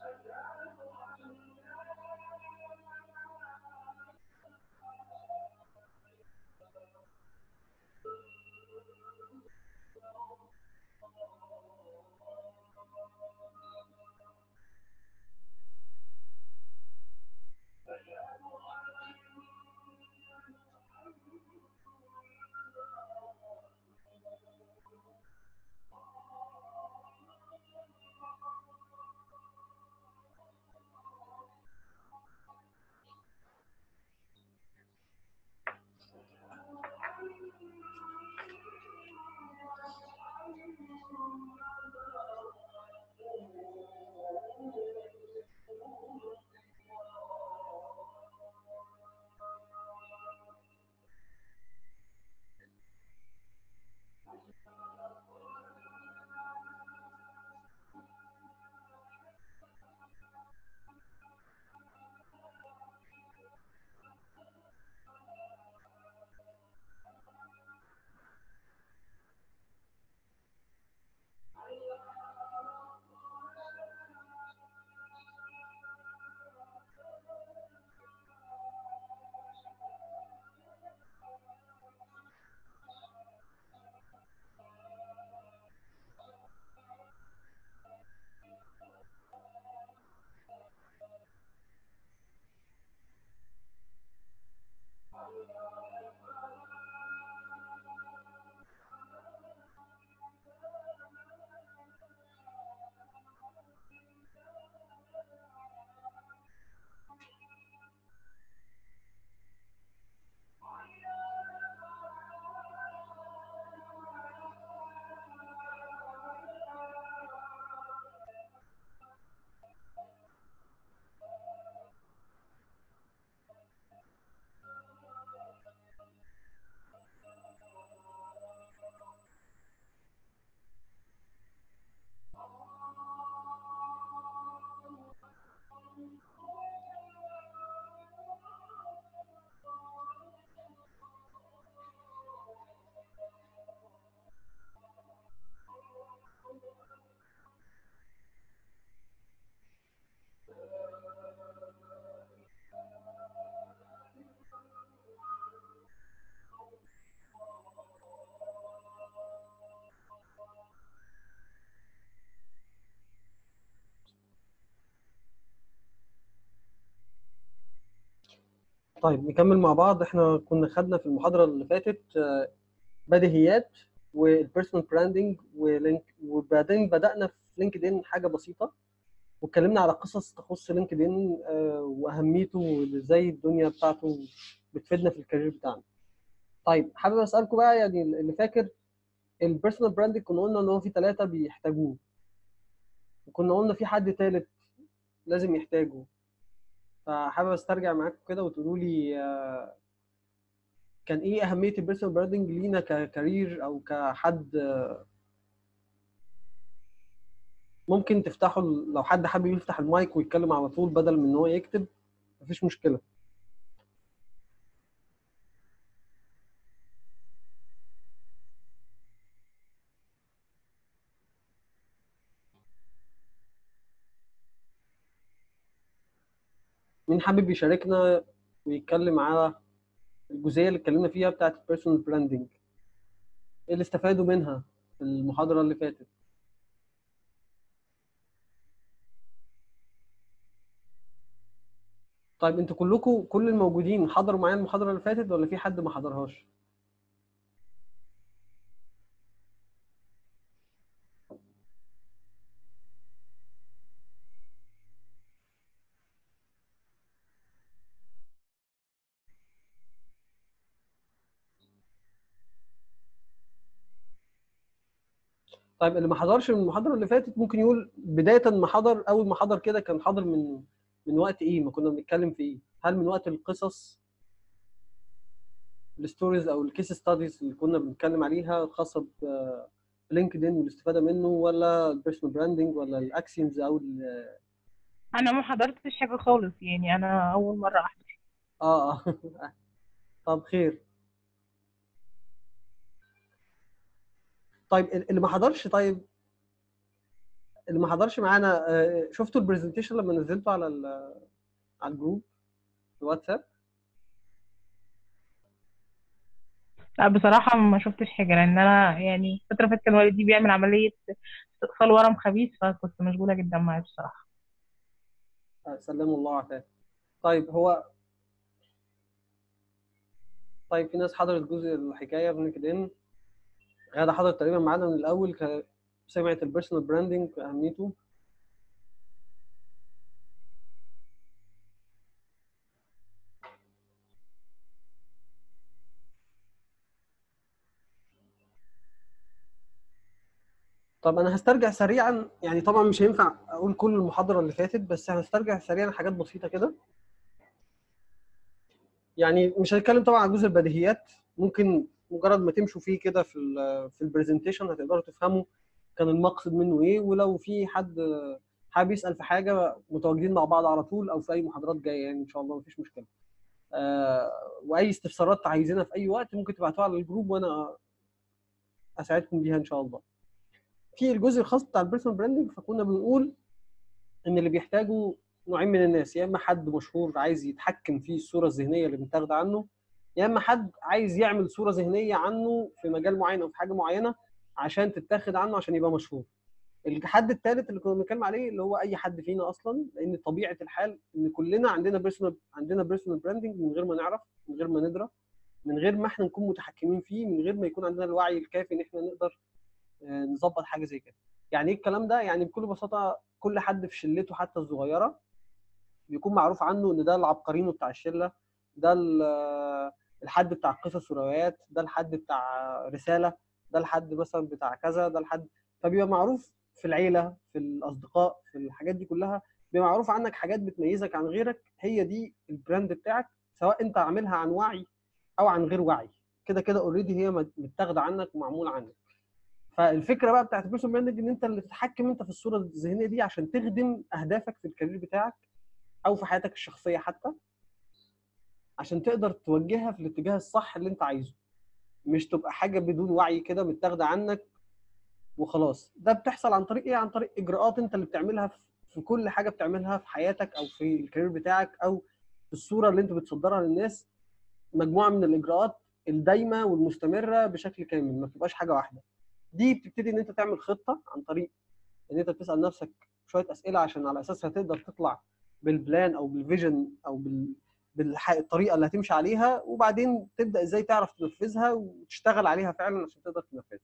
طيب نكمل مع بعض احنا كنا خدنا في المحاضره اللي فاتت آه، بديهيات والبيرسونال براندنج ولينك وبعدين بدانا في لينكد ان حاجه بسيطه واتكلمنا على قصص تخص لينكد ان آه، واهميته وازاي الدنيا بتاعته بتفيدنا في الكارير بتاعنا. طيب حابب اسالكم بقى يعني اللي فاكر البيرسونال براندنج كنا قلنا ان هو في ثلاثه بيحتاجوه وكنا قلنا في حد ثالث لازم يحتاجه فحابب استرجع معاكم كده وتقولوا لي آه، كان ايه اهميه البيرسونال براندنج لينا ككارير او كحد آه، ممكن تفتحوا لو حد حابب يفتح المايك ويتكلم على طول بدل من ان هو يكتب مفيش مشكله مين حابب يشاركنا ويتكلم على الجزئيه اللي اتكلمنا فيها بتاعت البيرسونال براندنج ايه اللي استفادوا منها في المحاضره اللي فاتت طيب انتوا كلكم كل الموجودين حضروا معايا المحاضره اللي فاتت ولا في حد ما حضرهاش طيب اللي ما حضرش من المحاضره اللي فاتت ممكن يقول بدايه ما حضر اول ما حضر كده كان حاضر من من وقت ايه ما كنا بنتكلم في ايه هل من وقت القصص الستوريز او الكيس ستاديز اللي كنا بنتكلم عليها الخاصه بلينكد ان والاستفاده منه ولا البيرسونال براندنج ولا الاكسيومز او ال- انا ما حضرتش حاجه خالص يعني انا اول مره احضر اه اه طب خير طيب اللي ما حضرش طيب اللي ما حضرش معانا آه، شفتوا البرزنتيشن لما نزلته على ال- على الجروب في الواتساب لا بصراحة ما شفتش حاجة لأن أنا يعني الفترة اللي فاتت كان والدي بيعمل عملية استئصال ورم خبيث فكنت مشغولة جدا معاه بصراحة آه، سلموا الله وعافاك طيب هو طيب في ناس حضرت جزء الحكايه من لينكد ان غاده حضرت تقريبا معانا من الاول ك- سمعت البيرسونال براندنج اهميته طب انا هسترجع سريعا يعني طبعا مش هينفع اقول كل المحاضره اللي فاتت بس هسترجع سريعا حاجات بسيطه كده يعني مش هنتكلم طبعا عن جزء البديهيات ممكن مجرد ما تمشوا فيه كده في ال في البرزنتيشن هتقدروا تفهموا كان المقصد منه ايه ولو في حد حابب يسال في حاجه متواجدين مع بعض على طول او في اي محاضرات جايه يعني ان شاء الله مفيش مشكله آه واي استفسارات عايزينها في اي وقت ممكن تبعتوها على الجروب وانا اساعدكم بيها ان شاء الله في الجزء الخاص بتاع البيرسونال براندنج فكنا بنقول ان اللي بيحتاجوا نوعين من الناس يا اما حد مشهور عايز يتحكم في الصوره الذهنيه اللي متاخده عنه يا اما حد عايز يعمل صوره ذهنيه عنه في مجال معين او في حاجه معينه عشان تتاخد عنه عشان يبقى مشهور الحد الثالث اللي كنا بنتكلم عليه اللي هو اي حد فينا اصلا لان طبيعه الحال ان كلنا عندنا بيرسونال عندنا بيرسونال براندنج من غير ما نعرف من غير ما ندرى من غير ما احنا نكون متحكمين فيه من غير ما يكون عندنا الوعي الكافي ان احنا نقدر آه، نظبط حاجه زي كده يعني ايه الكلام ده يعني بكل بساطه كل حد في شلته حتى الصغيره بيكون معروف عنه ان ده العبقرينو بتاع الشله ده ال- الحد بتاع قصص وروايات ده الحد بتاع رساله ده الحد مثلا بتاع كذا ده الحد فبيبقى معروف في العيله في الاصدقاء في الحاجات دي كلها بيبقى معروف عنك حاجات بتميزك عن غيرك هي دي البراند بتاعك سواء انت عاملها عن وعي او عن غير وعي كده كده اوريدي هي متاخده عنك ومعمول عنك فالفكره بقى بتاعت البيرسونال براندنج ان انت اللي تتحكم انت في الصوره الذهنيه دي عشان تخدم اهدافك في الكارير بتاعك او في حياتك الشخصيه حتى عشان تقدر توجهها في الاتجاه الصح اللي انت عايزه مش تبقى حاجه بدون وعي كده متاخده عنك وخلاص ده بتحصل عن طريق ايه عن طريق اجراءات انت اللي بتعملها في- في كل حاجه بتعملها في حياتك او في الكارير بتاعك او في الصوره اللي انت بتصدرها للناس مجموعه من الاجراءات الدايمه والمستمره بشكل كامل ما بتبقاش حاجه واحده دي بتبتدي ان انت تعمل خطه عن طريق ان انت بتسال نفسك شويه اسئله عشان على اساسها تقدر تطلع بالبلان او بالفيجن او بال بالح- الطريقه اللي هتمشي عليها وبعدين تبدا ازاي تعرف تنفذها وتشتغل عليها فعلا عشان تقدر تنفذها.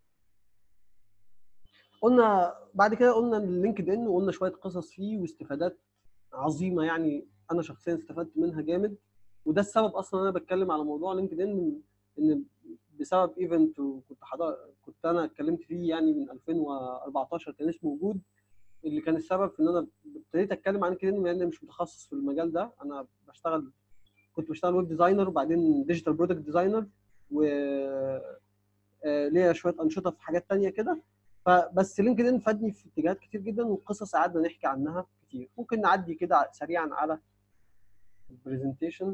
قلنا بعد كده قلنا اللينكد ان وقلنا شويه قصص فيه واستفادات عظيمه يعني انا شخصيا استفدت منها جامد وده السبب اصلا انا بتكلم على موضوع لينكد ان ان بسبب ايفنت كنت حضر كنت انا اتكلمت فيه يعني من 2014 كان اسمه وجود اللي كان السبب في ان انا ابتديت اتكلم عن كده لان انا مش متخصص في المجال ده انا بشتغل كنت بشتغل ويب ديزاينر وبعدين ديجيتال برودكت ديزاينر و آه، ليا شويه انشطه في حاجات تانية كده فبس لينكد ان فادني في اتجاهات كتير جدا وقصص قعدنا نحكي عنها كتير ممكن نعدي كده سريعا على البرزنتيشن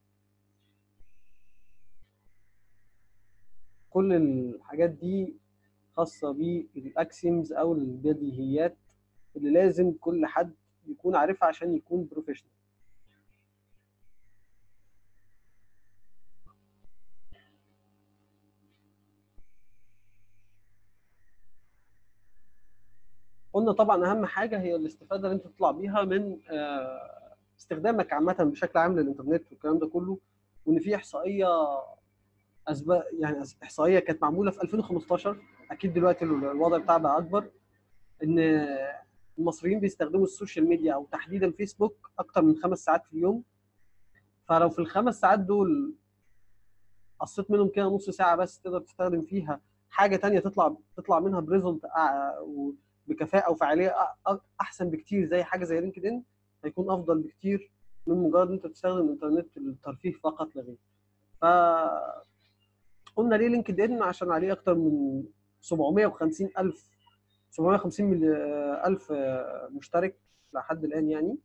كل الحاجات دي خاصه بالاكسيمز او البديهيات اللي لازم كل حد يكون عارفها عشان يكون بروفيشنال قلنا طبعا اهم حاجه هي الاستفاده اللي انت تطلع بيها من آه، استخدامك عامه بشكل عام للانترنت والكلام ده كله وان في احصائيه اسباب يعني أس- احصائيه كانت معموله في 2015 اكيد دلوقتي الوضع بتاعها بقى اكبر ان المصريين بيستخدموا السوشيال ميديا او تحديدا فيسبوك اكتر من خمس ساعات في اليوم فلو في الخمس ساعات دول قصيت منهم كده نص ساعه بس تقدر تستخدم فيها حاجه تانية تطلع تطلع منها بريزلت بكفاءه وفعاليه أ- أ- احسن بكتير زي حاجه زي لينكد ان هيكون افضل بكتير من مجرد ان انت تستخدم الانترنت للترفيه فقط لا غير ف قلنا ليه لينكد ان عشان عليه اكتر من 750 الف 750 مل- الف مشترك لحد الان يعني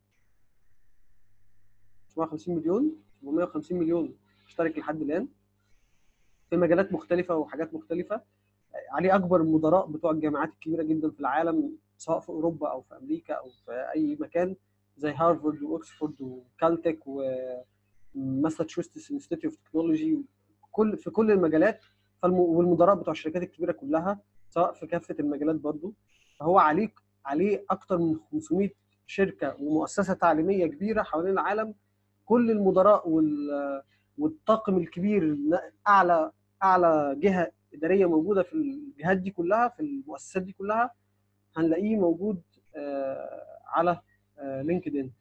750 مليون 750 مليون مشترك لحد الان في مجالات مختلفه وحاجات مختلفه عليه اكبر المدراء بتوع الجامعات الكبيره جدا في العالم سواء في اوروبا او في امريكا او في اي مكان زي هارفارد واكسفورد وكالتك وماساتشوستس انستيتيوت اوف تكنولوجي كل في كل المجالات فالم... والمدراء بتوع الشركات الكبيره كلها سواء في كافه المجالات برضو فهو عليك عليه اكتر من 500 شركه ومؤسسه تعليميه كبيره حوالين العالم كل المدراء وال... والطاقم الكبير اعلى اعلى جهه اداريه موجوده في الجهات دي كلها في المؤسسات دي كلها هنلاقيه موجود على لينكد ان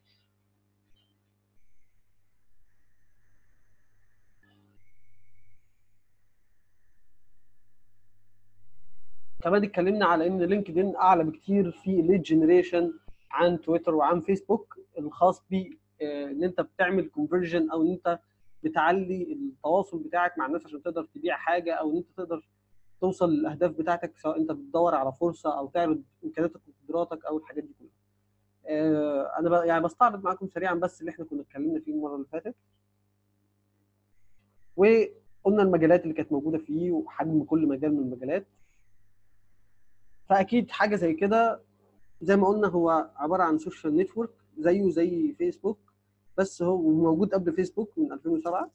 كمان اتكلمنا على ان لينكد ان اعلى بكتير في الليد جنريشن عن تويتر وعن فيسبوك الخاص ب ان انت بتعمل كونفرجن او ان انت بتعلي التواصل بتاعك مع الناس عشان تقدر تبيع حاجه او ان انت تقدر توصل للاهداف بتاعتك سواء انت بتدور على فرصه او تعرض امكانياتك وقدراتك او الحاجات دي كلها. انا ب... يعني بستعرض معاكم سريعا بس اللي احنا كنا اتكلمنا فيه المره اللي فاتت. وقلنا المجالات اللي كانت موجوده فيه وحجم كل مجال من المجالات. فاكيد حاجه زي كده زي ما قلنا هو عباره عن سوشيال نتورك زيه زي فيسبوك بس هو موجود قبل فيسبوك من 2007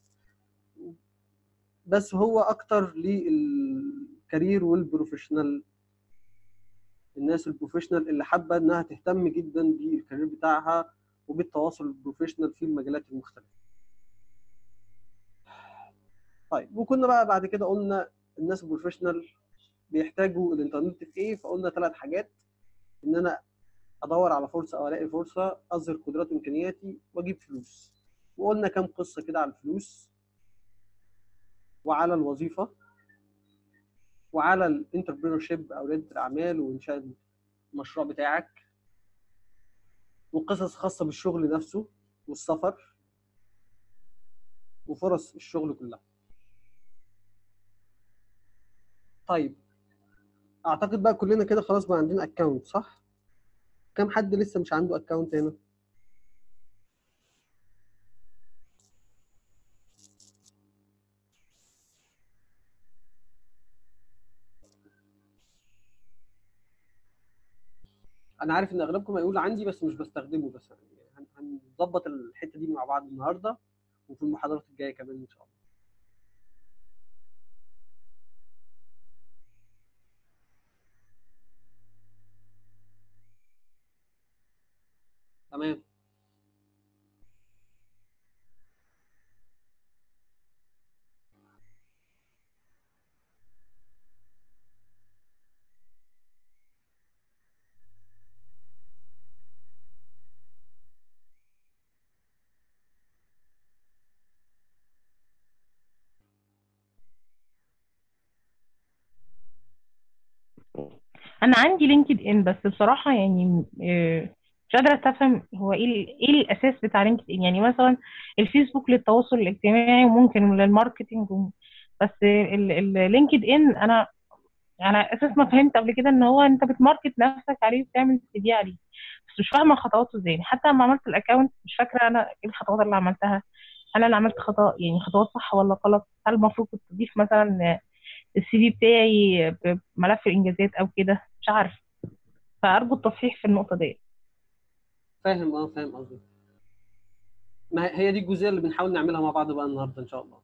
بس هو اكتر للكارير والبروفيشنال الناس البروفيشنال اللي حابه انها تهتم جدا بالكارير بتاعها وبالتواصل البروفيشنال في المجالات المختلفه طيب وكنا بقى بعد كده قلنا الناس البروفيشنال بيحتاجوا الانترنت في ايه فقلنا ثلاث حاجات ان انا ادور على فرصه او الاقي فرصه اظهر قدرات وامكانياتي واجيب فلوس وقلنا كام قصه كده على الفلوس وعلى الوظيفه وعلى الانتربرينور شيب او رياده الاعمال وانشاء المشروع بتاعك وقصص خاصه بالشغل نفسه والسفر وفرص الشغل كلها طيب اعتقد بقى كلنا كده خلاص بقى عندنا اكونت صح كم حد لسه مش عنده اكونت هنا انا عارف ان اغلبكم هيقول عندي بس مش بستخدمه بس يعني هنظبط الحته دي مع بعض النهارده وفي المحاضرات الجايه كمان ان شاء الله تمام انا عندي لينكد ان بس بصراحه يعني مش قادره افهم هو ايه ايه الاساس بتاع لينكد ان يعني مثلا الفيسبوك للتواصل الاجتماعي وممكن للماركتنج بس اللينكد ان انا على اساس ما فهمت قبل كده ان هو انت بتماركت نفسك عليه وبتعمل سي في عليه بس مش فاهمه خطواته ازاي حتى لما عملت الاكونت مش فاكره انا ايه الخطوات اللي عملتها هل انا عملت خطا يعني خطوات صح ولا غلط هل المفروض كنت اضيف مثلا السي في بتاعي بملف الانجازات او كده مش عارف فارجو التصحيح في النقطه دي فاهم اه فاهم قصدك ما هي دي الجزئيه اللي بنحاول نعملها مع بعض بقى النهارده ان شاء الله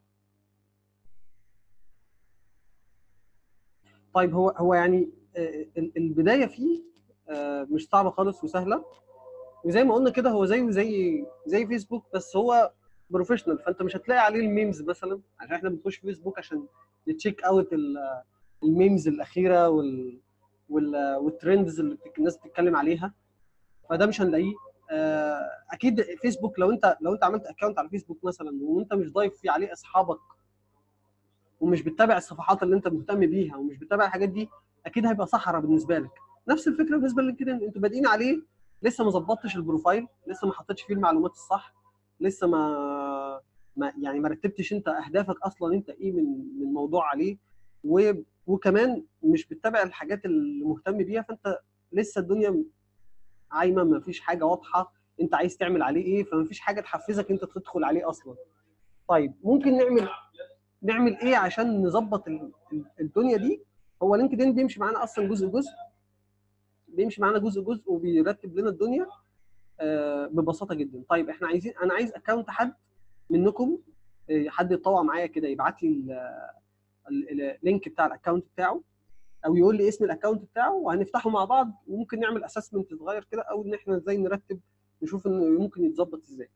طيب هو هو يعني البدايه فيه مش صعبه خالص وسهله وزي ما قلنا كده هو زيه زي زي فيسبوك بس هو بروفيشنال فانت مش هتلاقي عليه الميمز مثلا عشان احنا بنخش فيسبوك عشان نتشيك اوت الميمز الاخيره وال والترندز اللي الناس بتتكلم عليها فده مش هنلاقيه اكيد فيسبوك لو انت لو انت عملت اكونت على فيسبوك مثلا وانت مش ضايف فيه عليه اصحابك ومش بتتابع الصفحات اللي انت مهتم بيها ومش بتتابع الحاجات دي اكيد هيبقى صحراء بالنسبه لك نفس الفكره بالنسبه للينكدين انتوا بادئين عليه لسه ما ظبطتش البروفايل لسه ما حطيتش فيه المعلومات الصح لسه ما ما يعني ما رتبتش انت اهدافك اصلا انت ايه من من موضوع عليه و... وكمان مش بتتابع الحاجات اللي مهتم بيها فانت لسه الدنيا عايمه ما فيش حاجه واضحه انت عايز تعمل عليه ايه فما فيش حاجه تحفزك انت تدخل عليه اصلا طيب ممكن نعمل نعمل ايه عشان نظبط الدنيا دي هو لينكد ان بيمشي معانا اصلا جزء جزء بيمشي معانا جزء جزء وبيرتب لنا الدنيا آه، ببساطه جدا طيب احنا عايزين انا عايز اكونت حد منكم آه، حد يتطوع معايا كده يبعت لي ال- ال- ال- اللينك بتاع الاكونت بتاعه او يقول لي اسم الاكونت بتاعه وهنفتحه مع بعض وممكن نعمل اسسمنت صغير كده او ان احنا ازاي نرتب نشوف انه ممكن يتظبط ازاي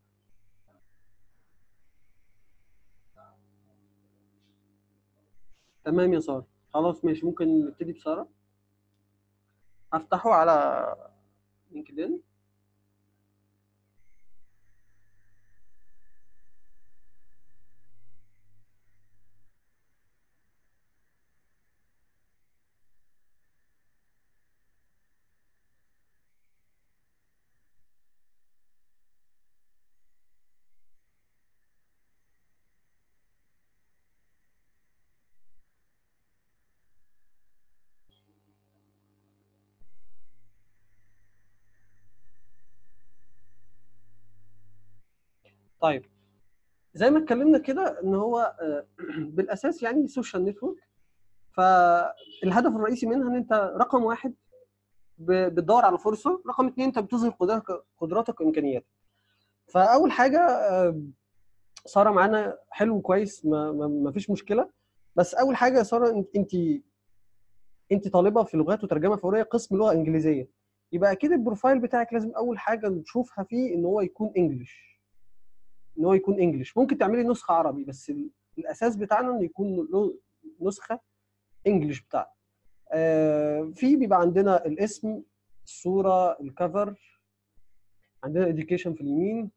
تمام يا ساره خلاص ماشي ممكن نبتدي بساره هفتحه على لينكدين طيب زي ما اتكلمنا كده ان هو آه، بالاساس يعني سوشيال نتورك فالهدف الرئيسي منها ان انت رقم واحد ب- بتدور على فرصه رقم اثنين انت بتظهر قدراتك قدراتك وامكانياتك فاول حاجه آه، ساره معانا حلو كويس ما, ما, ما فيش مشكله بس اول حاجه يا ساره انت انت انت طالبه في لغات وترجمه فوريه قسم لغه انجليزيه يبقى اكيد البروفايل بتاعك لازم اول حاجه نشوفها فيه ان هو يكون انجلش ان هو يكون انجلش ممكن تعملي نسخه عربي بس ال- الاساس بتاعنا انه يكون له نسخه انجلش بتاعنا آه، في بيبقى عندنا الاسم الصوره الكفر عندنا الاديوكيشن في اليمين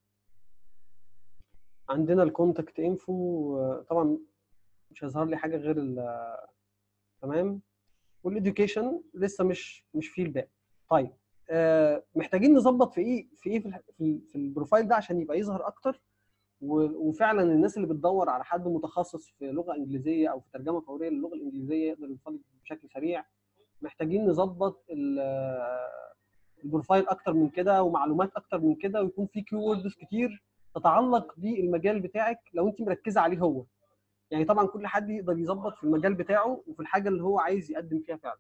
عندنا الكونتاكت انفو طبعا مش هيظهر لي حاجه غير ال- تمام والاديوكيشن لسه مش مش فيه الباقي طيب آه، محتاجين نظبط في ايه في ايه في الح- في ال- في البروفايل ده عشان يبقى يظهر اكتر و- وفعلا الناس اللي بتدور على حد متخصص في لغه انجليزيه او في ترجمه فوريه للغه الانجليزيه يقدر يوصل بشكل سريع محتاجين نظبط ال- البروفايل اكتر من كده ومعلومات اكتر من كده ويكون في كيوردز كتير تتعلق بالمجال بتاعك لو انت مركزه عليه هو يعني طبعا كل حد يقدر يظبط في المجال بتاعه وفي الحاجه اللي هو عايز يقدم فيها فعلا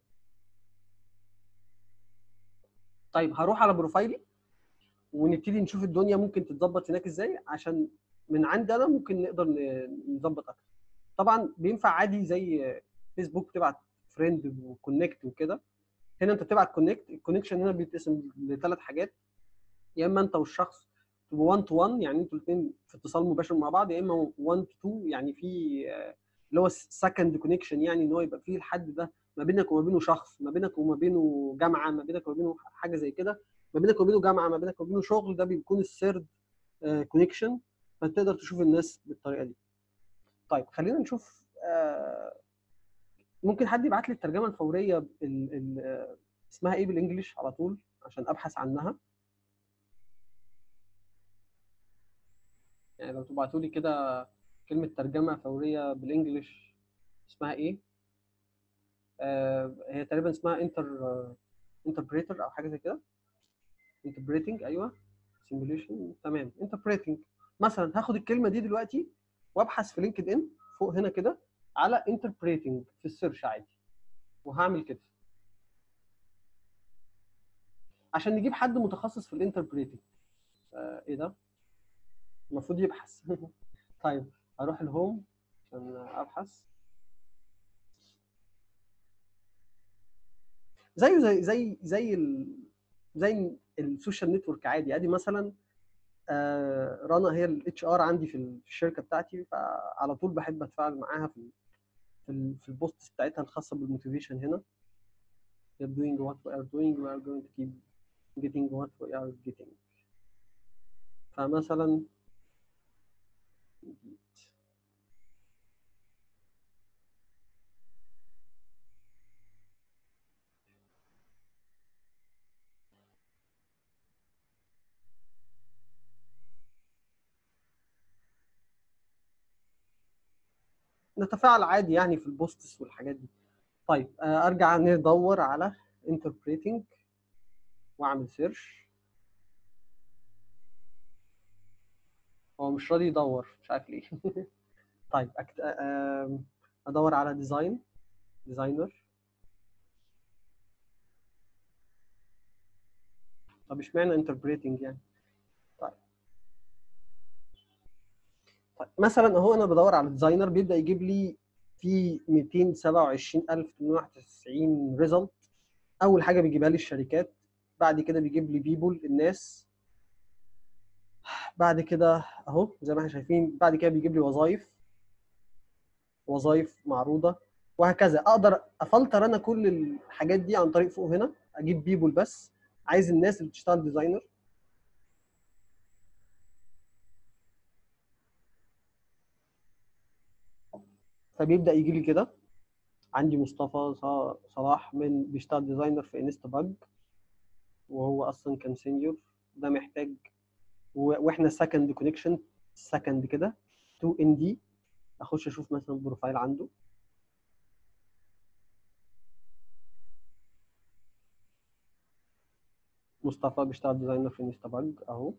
طيب هروح على بروفايلي ونبتدي نشوف الدنيا ممكن تتظبط هناك ازاي عشان من عندي انا ممكن نقدر ن- نظبط اكتر طبعا بينفع عادي زي فيسبوك تبعت فريند وكونكت وكده هنا انت بتبعت كونكت الكونكشن هنا بيتقسم لثلاث حاجات يا اما انت والشخص تبقوا 1 تو 1 يعني انتوا الاثنين في اتصال مباشر مع بعض يا اما 1 تو 2 يعني في آه، اللي هو سكند كونكشن يعني ان هو يبقى فيه الحد ده ما بينك وما بينه شخص ما بينك وما بينه جامعه ما بينك وما بينه حاجه زي كده ما بينك وما بينه جامعه ما بينك وما بينه شغل ده بيكون الثيرد كونكشن فتقدر تشوف الناس بالطريقه دي طيب خلينا نشوف آه، ممكن حد يبعت لي الترجمه الفوريه ال- ال- آه، اسمها ايه بالانجلش على طول عشان ابحث عنها يعني لو تبعتوا لي كده كلمه ترجمه فوريه بالانجلش اسمها ايه آه، هي تقريبا اسمها انتر انتربريتر او حاجه زي كده انتربريتنج ايوه سيموليشن تمام انتربريتنج مثلا هاخد الكلمه دي دلوقتي وابحث في لينكد ان فوق هنا كده على انتربريتنج في السيرش عادي وهعمل كده عشان نجيب حد متخصص في الانتربريتنج آه ايه ده المفروض يبحث طيب هروح الهوم عشان ابحث زيه زي زي زي ال... زي السوشيال نتورك عادي ادي مثلا آه، رنا هي الاتش ار عندي في ال- في الشركه بتاعتي فعلى طول بحب اتفاعل معاها في ال- في ال- في البوست بتاعتها الخاصه بالموتيفيشن هنا we are doing what we are doing we are going to keep getting what we are getting فمثلا نتفاعل عادي يعني في البوستس والحاجات دي طيب آه، ارجع ندور على interpreting واعمل سيرش هو مش راضي يدور مش عارف ليه طيب أكت... آم، ادور على ديزاين ديزاينر طب اشمعنى انتربريتنج يعني طيب طيب مثلا اهو انا بدور على ديزاينر بيبدا يجيب لي في 227891 ريزلت اول حاجه بيجيبها لي الشركات بعد كده بيجيب لي بيبول الناس بعد كده اهو زي ما احنا شايفين بعد كده بيجيب لي وظائف وظائف معروضه وهكذا اقدر افلتر انا كل الحاجات دي عن طريق فوق هنا اجيب بيبول بس عايز الناس اللي بتشتغل ديزاينر فبيبدا يجي لي كده عندي مصطفى ص- صلاح من بيشتغل ديزاينر في انستا باج وهو اصلا كان سينيور ده محتاج و- واحنا سكند كونكشن سكند كده 2 ان دي اخش اشوف مثلا بروفايل عنده مصطفى بيشتغل ديزاينر في انستا باج اهو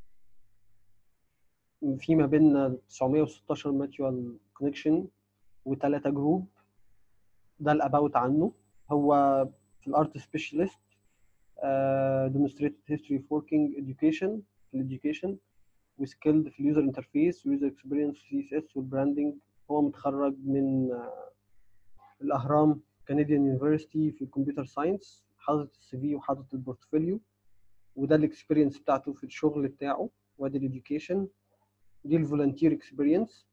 في ما بيننا 916 ماتيوال كونكشن وثلاثه جروب ده الاباوت عنه هو في الارت سبيشالست demonstrated history of working education في الاديوكيشن وسكيلد في اليوزر انترفيس ويوزر اكسبيرينس سي اس اس والبراندنج هو متخرج من آه، الاهرام كنديان يونيفرستي في الكمبيوتر ساينس حاطط السي في وحاطط البورتفوليو وده الاكسبيرينس بتاعته في الشغل بتاعه وادي الاديوكيشن دي الفولنتير اكسبيرينس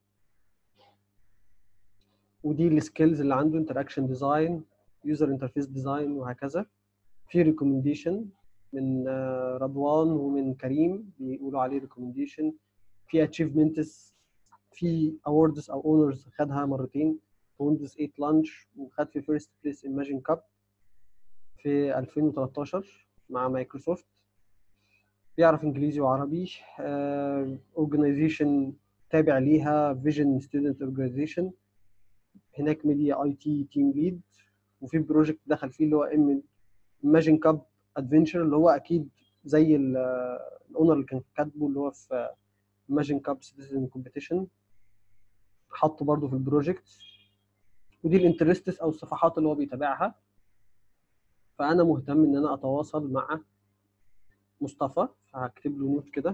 ودي السكيلز اللي عنده انتراكشن ديزاين يوزر انترفيس ديزاين وهكذا في ريكومنديشن من آه، رضوان ومن كريم بيقولوا عليه ريكومنديشن في اتشيفمنتس في اووردز او اونرز خدها مرتين ويندوز 8 لانش وخد في فيرست بليس ايماجين كاب في 2013 مع مايكروسوفت بيعرف انجليزي وعربي اورجانيزيشن تابع ليها فيجن ستودنت اورجانيزيشن هناك ميديا اي تي تيم ليد وفي بروجكت دخل فيه اللي هو ام ايماجين كاب ادفنتشر اللي هو اكيد زي ال- الاونر اللي كان كاتبه اللي هو في ايماجين كاب سيتيزن كومبيتيشن حطه برضه في البروجكت ودي الانترستس او الصفحات اللي هو بيتابعها فانا مهتم ان انا اتواصل مع مصطفى فهكتب له نوت كده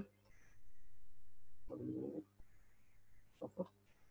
مصطفى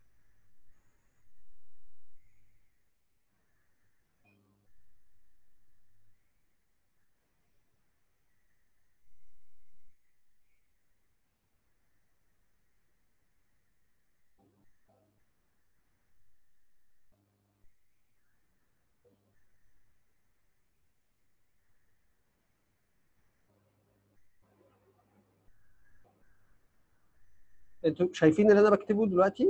انتوا شايفين اللي انا بكتبه دلوقتي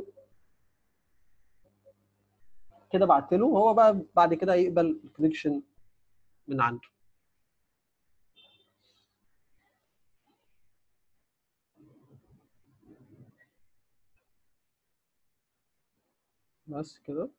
كده بعت له وهو بقى بعد كده يقبل الكونكشن من عنده بس كده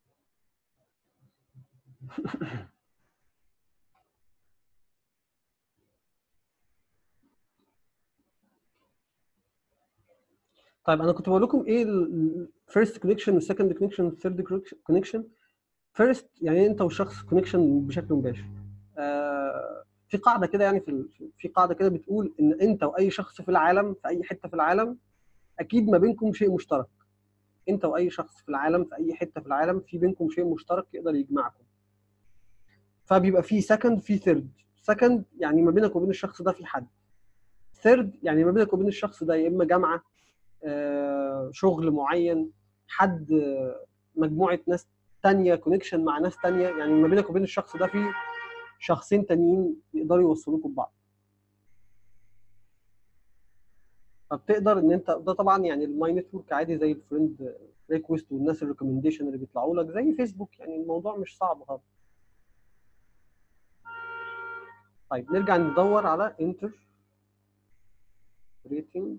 طيب انا كنت بقول لكم ايه الفيرست كونكشن والسكند كونكشن والثيرد كونكشن فيرست يعني انت والشخص كونكشن بشكل مباشر آه في قاعده كده يعني في ال- في قاعده كده بتقول ان انت واي شخص في العالم في اي حته في العالم اكيد ما بينكم شيء مشترك انت واي شخص في العالم في اي حته في العالم في بينكم شيء مشترك يقدر يجمعكم فبيبقى في سكند في ثيرد سكند يعني ما بينك وبين الشخص ده في حد ثيرد يعني ما بينك وبين الشخص ده يا اما جامعه آه، شغل معين حد آه، مجموعه ناس تانية كونكشن مع ناس تانية يعني ما بينك وبين الشخص ده في شخصين تانيين يقدروا يوصلوكوا ببعض فبتقدر ان انت ده طبعا يعني الماي نتورك عادي زي الفريند ريكوست والناس الريكومنديشن اللي بيطلعوا لك زي فيسبوك يعني الموضوع مش صعب خالص طيب نرجع ندور على انتر ريتنج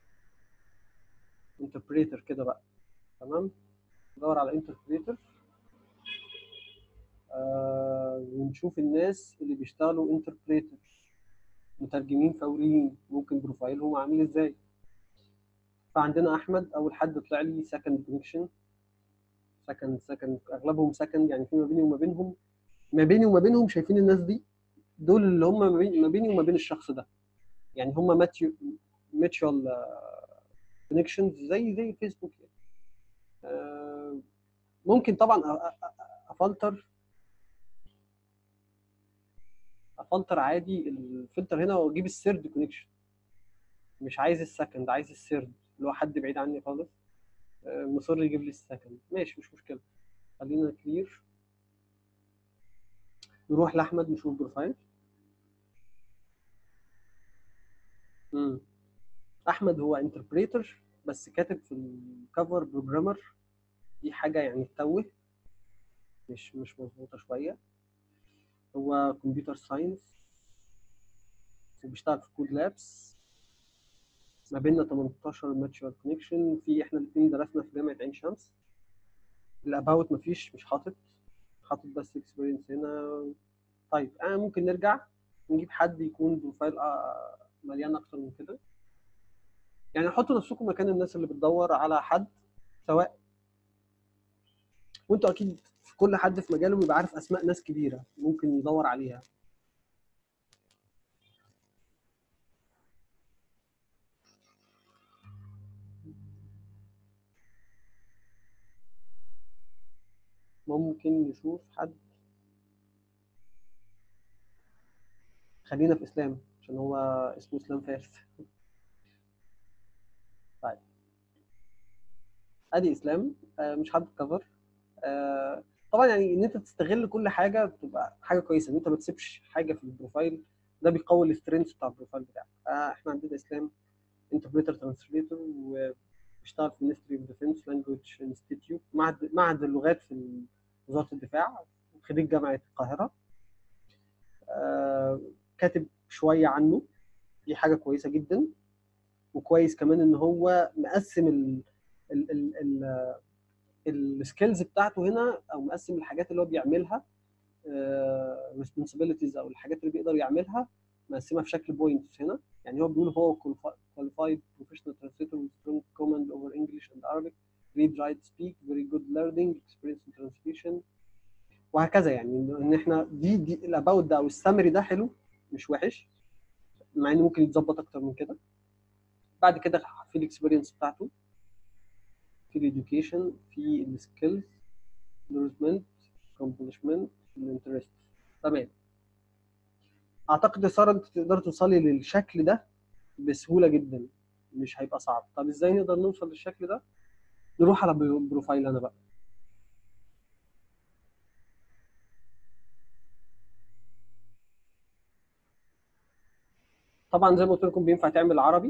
انتربريتر كده بقى تمام ندور على انتربريتر آه ونشوف الناس اللي بيشتغلوا انتربريتر مترجمين فوريين ممكن بروفايلهم عامل ازاي فعندنا احمد اول حد طلع لي سكند كونكشن سكند سكند اغلبهم سكند يعني في ما بيني وما بينهم ما بيني وما بينهم شايفين الناس دي دول اللي هم ما بين- ما بيني وما بين الشخص ده يعني هم ماتشوال كونكشنز زي زي فيسبوك يعني. آه، ممكن طبعا أ- أ- أ- افلتر افلتر عادي الفلتر هنا واجيب السيرد كونكشن مش عايز السكند عايز السيرد اللي هو حد بعيد عني خالص آه، مصر يجيب لي السكند ماشي مش مشكله خلينا كلير نروح لاحمد نشوف بروفايل مم. احمد هو انتربريتر بس كاتب في الكفر بروجرامر دي حاجه يعني تتوه مش مش مظبوطه شويه هو كمبيوتر ساينس وبيشتغل في كود لابس ما بيننا 18 ماتشوال كونكشن في احنا الاثنين درسنا في جامعه عين شمس الاباوت مفيش مش حاطط حاطط بس اكسبيرينس هنا طيب انا ممكن نرجع نجيب حد يكون بروفايل آه، مليان اكتر من كده يعني حطوا نفسكم مكان الناس اللي بتدور على حد سواء وانتوا اكيد في كل حد في مجاله بيبقى عارف اسماء ناس كبيره ممكن يدور عليها ممكن نشوف حد خلينا في اسلام عشان هو اسمه اسلام فارس طيب ادي اسلام آه، مش حد كفر آه، طبعا يعني ان انت تستغل كل حاجه بتبقى حاجه كويسه ان انت ما تسيبش حاجه في البروفايل ده بيقوي السترينث بتاع البروفايل بتاعك آه، احنا عندنا اسلام انتربريتر ترانسليتور وبيشتغل في مينستري اوف ديفنس لانجوج انستيتيوت معهد معهد اللغات في وزاره الدفاع خريج جامعه القاهره آه، كاتب شويه عنه دي حاجه كويسه جدا وكويس كمان ان هو مقسم ال ال ال ال السكيلز بتاعته هنا او مقسم الحاجات اللي هو بيعملها ريسبونسابيلتيز او الحاجات اللي بيقدر يعملها مقسمها في شكل بوينتس هنا يعني هو بيقول هو qualified professional translator with strong command over English and Arabic read write speak very good learning experience in translation وهكذا يعني ان إن احنا دي دي الاباوت ده او السمري ده حلو مش وحش مع انه ممكن يتظبط اكتر من كده بعد كده في الاكسبيرينس بتاعته في الاديوكيشن في السكيلز نورسمنت كومبلشمنت الانترست تمام اعتقد يا ساره انت تقدر توصلي للشكل ده بسهوله جدا مش هيبقى صعب طب ازاي نقدر نوصل للشكل ده نروح على برو- بروفايل انا بقى طبعا زي ما قلت لكم بينفع تعمل عربي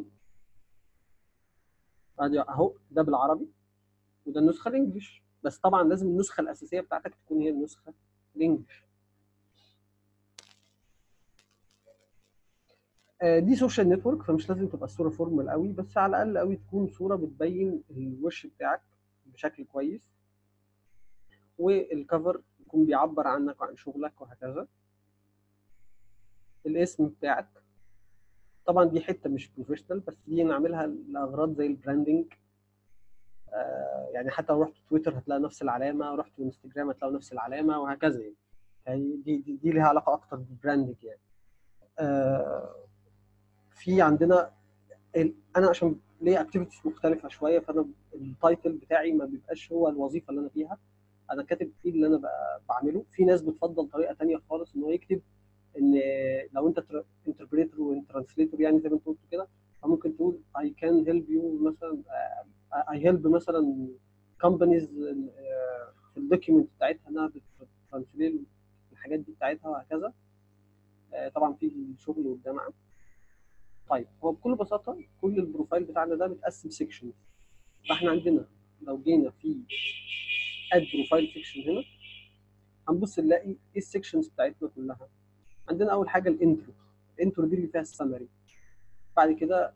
ادي اهو ده بالعربي وده النسخه الانجليش بس طبعا لازم النسخه الاساسيه بتاعتك تكون هي النسخه الانجليش آه، دي سوشيال نتورك فمش لازم تبقى الصوره فورمال قوي بس على الاقل قوي تكون صوره بتبين الوش بتاعك بشكل كويس والكفر يكون بيعبر عنك وعن شغلك وهكذا الاسم بتاعك طبعا دي حته مش بروفيشنال بس دي نعملها لاغراض زي البراندنج آه، يعني حتى لو رحت تويتر هتلاقي نفس العلامه رحت انستجرام هتلاقي نفس العلامه وهكذا يعني يعني دي دي, دي ليها علاقه اكتر بالبراندنج يعني آه، في عندنا ال- انا عشان ليا اكتيفيتيز مختلفه شويه فانا التايتل بتاعي ما بيبقاش هو الوظيفه اللي انا فيها انا كاتب فيه اللي انا ب- بعمله في ناس بتفضل طريقه تانية خالص ان هو يكتب ان لو انت انتربريتور وترانسليتور يعني زي ما انت قلت كده فممكن تقول I can help you مثلا آه، I help مثلا companies آه، في الدوكيمنت بتاعتها انها بترانسليت الحاجات دي بتاعتها وهكذا آه، طبعا في الشغل والجامعه طيب هو بكل بساطه كل البروفايل بتاعنا ده متقسم سيكشن فاحنا عندنا لو جينا في اد بروفايل سيكشن هنا هنبص نلاقي ايه السيكشنز بتاعتنا كلها عندنا اول حاجه الانترو الانترو دي اللي فيها السمري بعد كده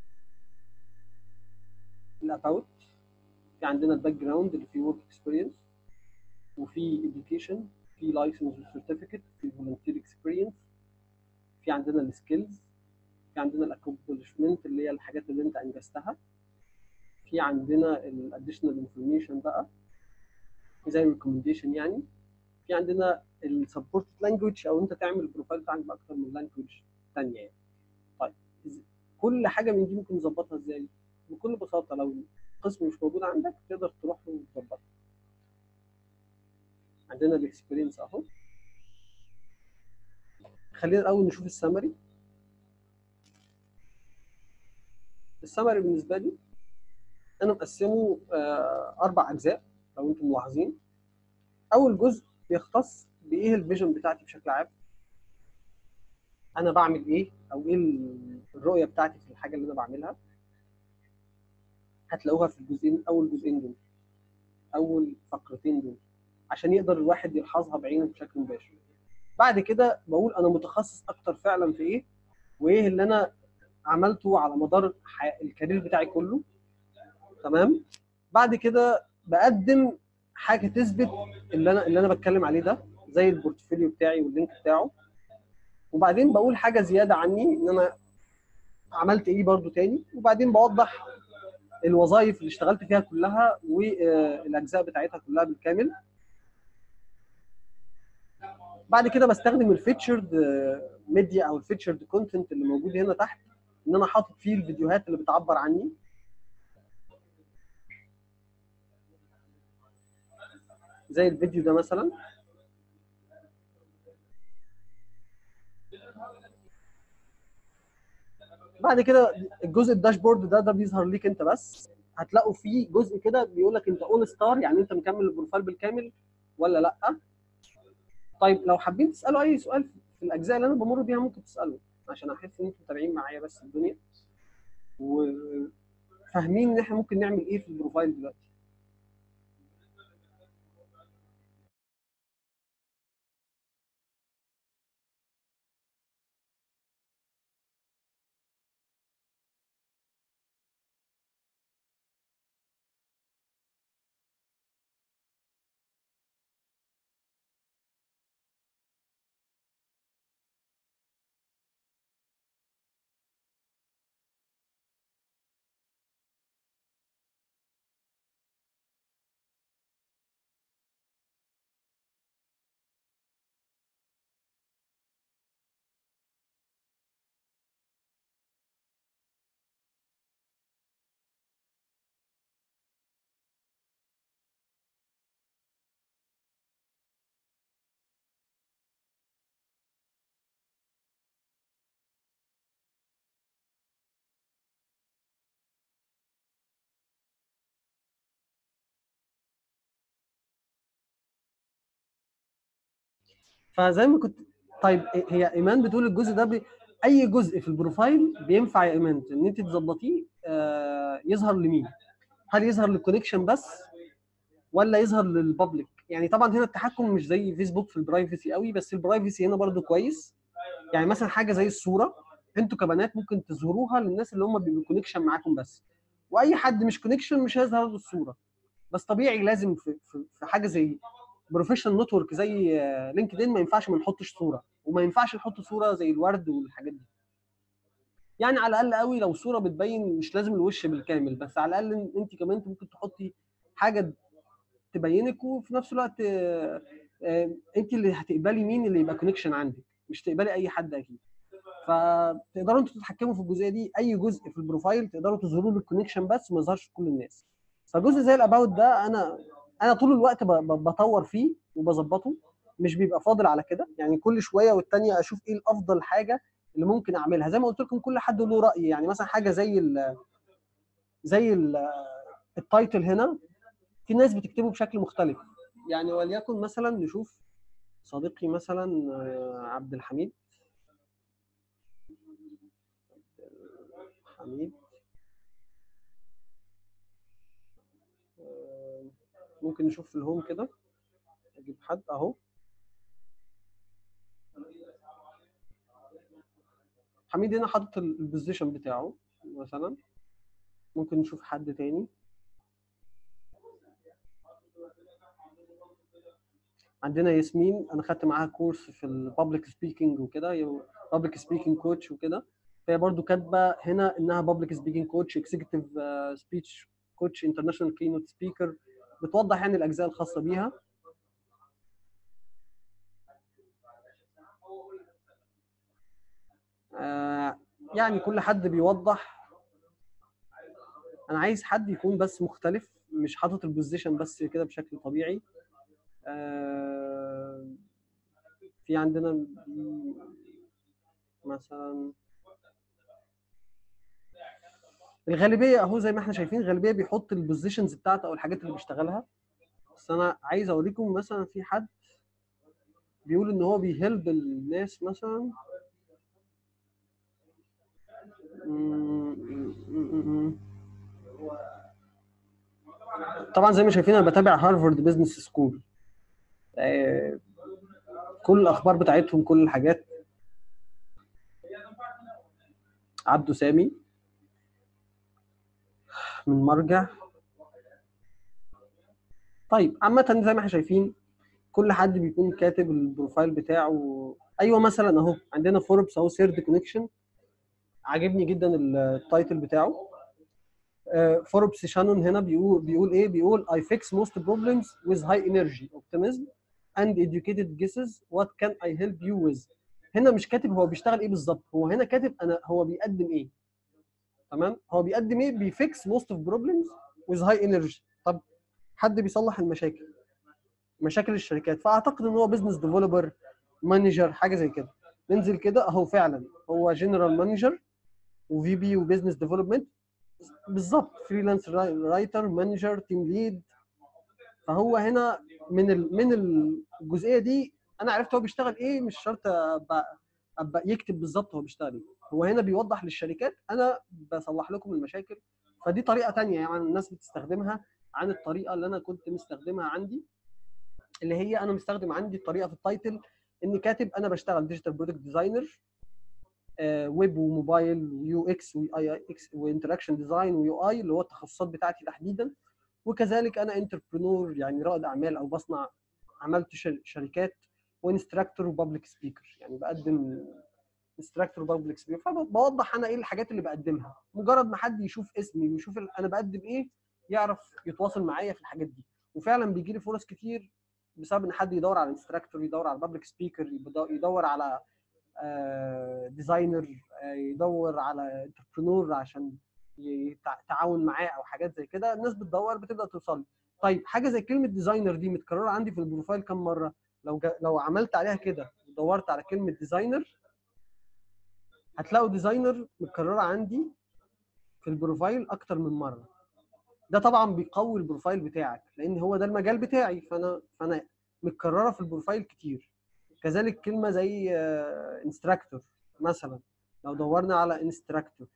الاباوت في عندنا الباك جراوند اللي فيه ورك اكسبيرينس وفي education في لايسنس وسيرتيفيكت في volunteer اكسبيرينس في عندنا السكيلز في عندنا الاكومبلشمنت اللي هي الحاجات اللي انت انجزتها في عندنا الاديشنال انفورميشن بقى زي الريكومنديشن يعني في عندنا السبورت لانجوج او انت تعمل البروفايل بتاعك باكتر من لانجوج ثانيه يعني طيب إز- كل حاجه من دي ممكن نظبطها ازاي بكل بساطه لو القسم مش موجود عندك تقدر تروح وتظبطها عندنا الاكسبيرينس اهو خلينا الاول نشوف السمري السمري بالنسبه لي انا مقسمه آه، اربع اجزاء لو انتم ملاحظين اول جزء بيختص بايه الفيجن بتاعتي بشكل عام انا بعمل ايه او ايه ال- الرؤيه بتاعتي في الحاجه اللي انا بعملها هتلاقوها في الجزئين اول جزئين دول اول فقرتين دول عشان يقدر الواحد يلحظها بعينه بشكل مباشر بعد كده بقول انا متخصص اكتر فعلا في ايه وايه اللي انا عملته على مدار ح- الكارير بتاعي كله تمام بعد كده بقدم حاجه تثبت اللي انا اللي انا بتكلم عليه ده زي البورتفوليو بتاعي واللينك بتاعه وبعدين بقول حاجه زياده عني ان انا عملت ايه برضو تاني وبعدين بوضح الوظائف اللي اشتغلت فيها كلها والاجزاء بتاعتها كلها بالكامل بعد كده بستخدم الفيتشرد ميديا او الفيتشرد كونتنت اللي موجود هنا تحت ان انا حاطط فيه الفيديوهات اللي بتعبر عني زي الفيديو ده مثلا بعد كده الجزء الداشبورد ده ده بيظهر ليك انت بس هتلاقوا فيه جزء كده بيقول لك انت اول ستار يعني انت مكمل البروفايل بالكامل ولا لا طيب لو حابين تسالوا اي سؤال في الاجزاء اللي انا بمر بيها ممكن تسالوا عشان احس ان انتم متابعين معايا بس الدنيا وفاهمين ان احنا ممكن نعمل ايه في البروفايل دلوقتي فزي ما كنت طيب هي ايمان بتقول الجزء ده بي... اي جزء في البروفايل بينفع يا ايمان ان انت تظبطيه آه يظهر لمين؟ هل يظهر للكونكشن بس ولا يظهر للبابليك؟ يعني طبعا هنا التحكم مش زي فيسبوك في البرايفسي قوي بس البرايفسي هنا برضو كويس يعني مثلا حاجه زي الصوره انتوا كبنات ممكن تظهروها للناس اللي هم بيبقوا كونكشن معاكم بس واي حد مش كونكشن مش هيظهر له الصوره بس طبيعي لازم في في, في حاجه زي بروفيشنال نتورك زي لينكد ان ما ينفعش ما نحطش صوره وما ينفعش نحط صوره زي الورد والحاجات دي يعني على الاقل قوي لو صوره بتبين مش لازم الوش بالكامل بس على الاقل انت كمان انت ممكن تحطي حاجه تبينك وفي نفس الوقت آه، آه، انت اللي هتقبلي مين اللي يبقى كونكشن عندك مش تقبلي اي حد اكيد فتقدروا انتوا تتحكموا في الجزئيه دي اي جزء في البروفايل تقدروا تظهروا له الكونكشن بس ما يظهرش لكل الناس فجزء زي الاباوت ده انا انا طول الوقت ب- ب- بطور فيه وبظبطه مش بيبقى فاضل على كده يعني كل شويه والتانيه اشوف ايه الافضل حاجه اللي ممكن اعملها زي ما قلت لكم كل حد له راي يعني مثلا حاجه زي ال زي ال التايتل هنا في ناس بتكتبه بشكل مختلف يعني وليكن مثلا نشوف صديقي مثلا آه، عبد الحميد حميد آه، ممكن نشوف في الهوم كده اجيب حد اهو حميد هنا حاطط ال- البوزيشن بتاعه مثلا ممكن نشوف حد تاني عندنا ياسمين انا خدت معاها كورس في البابليك سبيكينج وكده بابليك سبيكينج كوتش وكده فهي برضو كاتبه هنا انها بابليك سبيكينج كوتش اكزيكتيف سبيتش كوتش انترناشونال كينوت سبيكر بتوضح يعني الاجزاء الخاصه بيها آه، يعني كل حد بيوضح انا عايز حد يكون بس مختلف مش حاطط البوزيشن بس كده بشكل طبيعي آه، في عندنا دي مثلا الغالبيه اهو زي ما احنا شايفين الغالبيه بيحط البوزيشنز بتاعته او الحاجات اللي بيشتغلها بس انا عايز اوريكم مثلا في حد بيقول ان هو بيهلب الناس مثلا طبعا زي ما شايفين انا بتابع هارفارد بزنس سكول كل الاخبار بتاعتهم كل الحاجات عبده سامي من مرجع طيب عامة زي ما احنا شايفين كل حد بيكون كاتب البروفايل بتاعه ايوه مثلا اهو عندنا فوربس اهو سيرد كونكشن عاجبني جدا التايتل بتاعه فوربس شانون هنا بيقول بيقول ايه بيقول I fix most problems with high energy optimism and educated guesses what can I help you with هنا مش كاتب هو بيشتغل ايه بالظبط هو هنا كاتب انا هو بيقدم ايه تمام هو بيقدم ايه بيفكس most of problems with high energy طب حد بيصلح المشاكل مشاكل الشركات فاعتقد ان هو بزنس ديفلوبر مانجر حاجه زي كده ننزل كده اهو فعلا هو جنرال مانجر وفي بي وبزنس ديفلوبمنت بالظبط فريلانس رايتر مانجر تيم ليد فهو هنا من ال... من الجزئيه دي انا عرفت هو بيشتغل ايه مش شرط ابقى, أبقى يكتب بالظبط هو بيشتغل ايه هو هنا بيوضح للشركات انا بصلح لكم المشاكل فدي طريقه تانية يعني الناس بتستخدمها عن الطريقه اللي انا كنت مستخدمها عندي اللي هي انا مستخدم عندي الطريقه في التايتل اني كاتب انا بشتغل ديجيتال برودكت ديزاينر ويب وموبايل ويو اكس واي اكس وانتراكشن ديزاين ويو اي اللي هو التخصصات بتاعتي تحديدا وكذلك انا انتربرنور يعني رائد اعمال او بصنع عملت شركات وانستراكتور وبابليك سبيكر يعني بقدم انستراكتور وبابليك سبيكر فبوضح انا ايه الحاجات اللي بقدمها مجرد ما حد يشوف اسمي ويشوف انا بقدم ايه يعرف يتواصل معايا في الحاجات دي وفعلا بيجي لي فرص كتير بسبب ان حد يدور على انستراكتور يدور على بابليك سبيكر يدور على ديزاينر يدور على انتربرنور عشان يتعاون معاه او حاجات زي كده الناس بتدور بتبدا توصل طيب حاجه زي كلمه ديزاينر دي متكرره عندي في البروفايل كم مره لو جا... لو عملت عليها كده ودورت على كلمه ديزاينر هتلاقوا ديزاينر متكرره عندي في البروفايل اكتر من مره ده طبعا بيقوي البروفايل بتاعك لان هو ده المجال بتاعي فانا فانا متكرره في البروفايل كتير كذلك كلمه زي انستراكتور مثلا لو دورنا على انستراكتور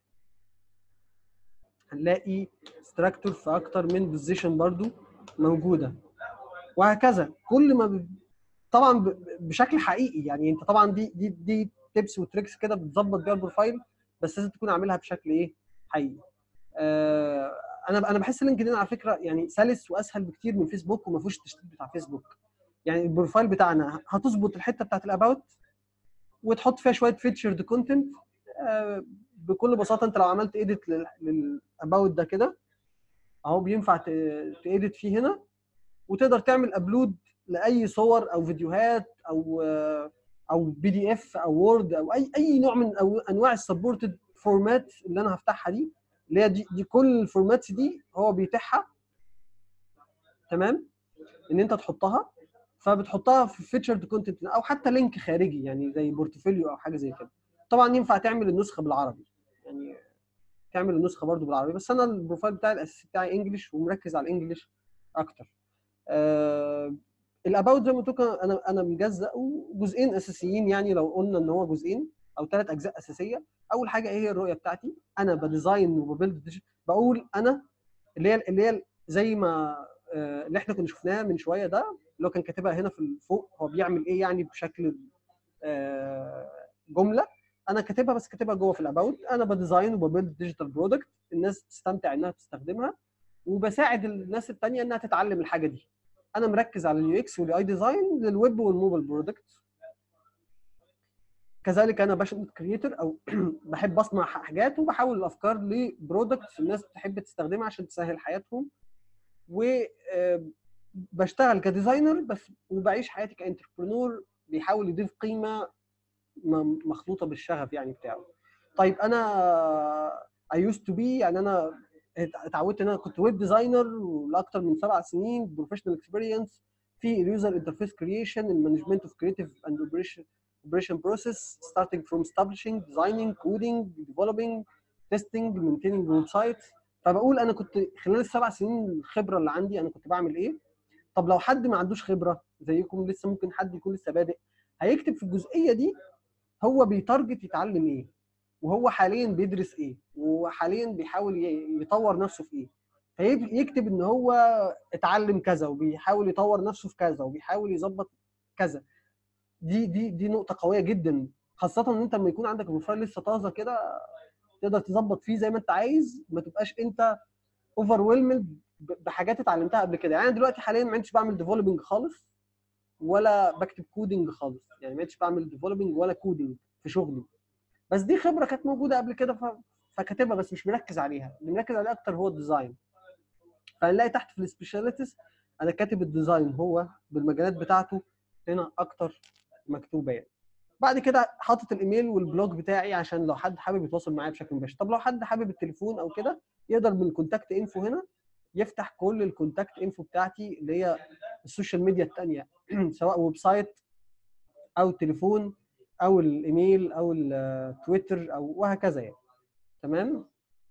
هنلاقي انستراكتور في اكتر من بوزيشن برضو موجوده وهكذا كل ما ب... طبعا ب... بشكل حقيقي يعني انت طبعا دي دي دي تيبس وتريكس كده بتظبط بيها البروفايل بس لازم تكون عاملها بشكل ايه حقيقي آه انا انا بحس لينكدين على فكره يعني سلس واسهل بكتير من فيسبوك وما فيهوش التشتيت بتاع فيسبوك يعني البروفايل بتاعنا هتظبط الحته بتاعت الاباوت وتحط فيها شويه فيتشرد كونتنت آه بكل بساطه انت لو عملت ايديت للاباوت ده كده اهو بينفع تايديت فيه هنا وتقدر تعمل ابلود لاي صور او فيديوهات او او بي دي اف او وورد او اي اي نوع من أو انواع السبورتد فورمات اللي انا هفتحها دي اللي هي دي, دي كل الفورماتس دي هو بيتيحها تمام ان انت تحطها فبتحطها في فيتشرد كونتنت او حتى لينك خارجي يعني زي بورتفوليو او حاجه زي كده طبعا ينفع تعمل النسخه بالعربي يعني تعمل النسخه برضو بالعربي بس انا البروفايل بتاعي الاساسي بتاعي انجلش ومركز على الانجليش اكتر آه الاباوت زي ما قلت انا انا مجزأ جزئين اساسيين يعني لو قلنا ان هو جزئين او ثلاث اجزاء اساسيه اول حاجه ايه هي الرؤيه بتاعتي انا بديزاين وببيلد بقول انا اللي هي اللي هي زي ما آه اللي احنا كنا شفناها من شويه ده اللي هو كان كاتبها هنا في فوق هو بيعمل ايه يعني بشكل آه جمله انا كاتبها بس كاتبها جوه في الاباوت انا بديزاين وببيلد ديجيتال برودكت الناس تستمتع انها تستخدمها وبساعد الناس الثانيه انها تتعلم الحاجه دي انا مركز على اليو اكس والاي ديزاين للويب والموبايل برودكت كذلك انا باشن كريتور او بحب اصنع حاجات وبحول الافكار لبرودكتس الناس بتحب تستخدمها عشان تسهل حياتهم وبشتغل كديزاينر بس وبعيش حياتي كانتربرنور بيحاول يضيف قيمه م- مخلوطه بالشغف يعني بتاعه طيب انا اي used to be يعني انا ات- اتعودت ان انا كنت ويب ديزاينر لاكثر من سبع سنين بروفيشنال اكسبيرينس في اليوزر انترفيس كريشن المانجمنت اوف كريتيف اند اوبريشن operation process starting from establishing designing coding developing testing maintaining websites فبقول انا كنت خلال السبع سنين الخبره اللي عندي انا كنت بعمل ايه طب لو حد ما عندوش خبره زيكم لسه ممكن حد يكون لسه بادئ هيكتب في الجزئيه دي هو بيتارجت يتعلم ايه وهو حاليا بيدرس ايه وحاليا بيحاول ي- يطور نفسه في ايه فيكتب ان هو اتعلم كذا وبيحاول يطور نفسه في كذا وبيحاول يظبط كذا دي دي دي نقطه قويه جدا خاصه ان انت لما يكون عندك بروفايل لسه طازه كده تقدر تظبط فيه زي ما انت عايز ما تبقاش انت اوفر بحاجات اتعلمتها قبل كده يعني انا دلوقتي حاليا ما عدتش بعمل ديفلوبينج خالص ولا بكتب كودينج خالص يعني ما عدتش بعمل ديفلوبينج ولا كودينج في شغلي بس دي خبره كانت موجوده قبل كده ف... فكاتبها بس مش مركز عليها اللي مركز عليه اكتر هو الديزاين فهنلاقي تحت في السبيشاليتيز انا كاتب الديزاين هو بالمجالات بتاعته هنا اكتر مكتوبه يعني بعد كده حاطط الايميل والبلوج بتاعي عشان لو حد حابب يتواصل معايا بشكل مباشر طب لو حد حابب التليفون او كده يقدر من الكونتاكت انفو هنا يفتح كل الكونتاكت انفو بتاعتي اللي هي السوشيال ميديا الثانيه سواء ويب سايت او تليفون او الايميل او التويتر او وهكذا يعني تمام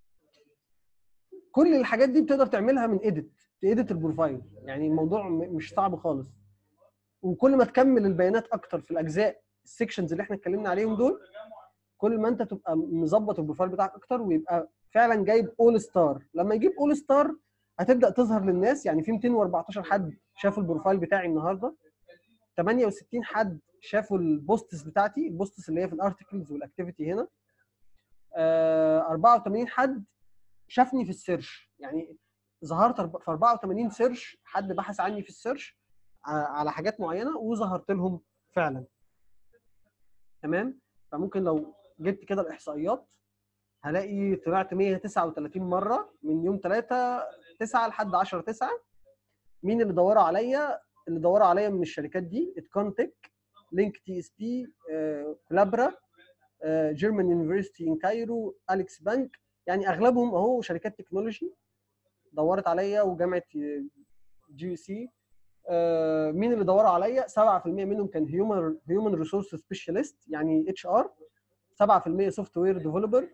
كل الحاجات دي بتقدر تعملها من ايديت تيديت البروفايل يعني الموضوع م- مش صعب خالص وكل ما تكمل البيانات اكتر في الاجزاء السكشنز اللي احنا اتكلمنا عليهم دول كل ما انت تبقى مظبط البروفايل بتاعك اكتر ويبقى فعلا جايب اول ستار لما يجيب اول ستار هتبدا تظهر للناس يعني في 214 حد شافوا البروفايل بتاعي النهارده 68 حد شافوا البوستس بتاعتي البوستس اللي هي في الارتكلز والاكتيفيتي هنا آه، 84 حد شافني في السيرش يعني ظهرت أرب- في 84 سيرش حد بحث عني في السيرش ع- على حاجات معينه وظهرت لهم فعلا تمام فممكن لو جبت كده الاحصائيات هلاقي طلعت 139 مره من يوم 3 9 لحد 10 9 مين اللي دوروا عليا اللي دوروا عليا من الشركات دي اتكونتك لينك تي اس بي كولابرا جيرمان يونيفرستي ان كايرو اليكس بانك يعني اغلبهم اهو شركات تكنولوجي دورت عليا وجامعه جي سي مين اللي دوروا عليا 7% منهم كان هيومن هيومن ريسورس سبيشاليست يعني اتش ار 7% سوفت وير ديفلوبر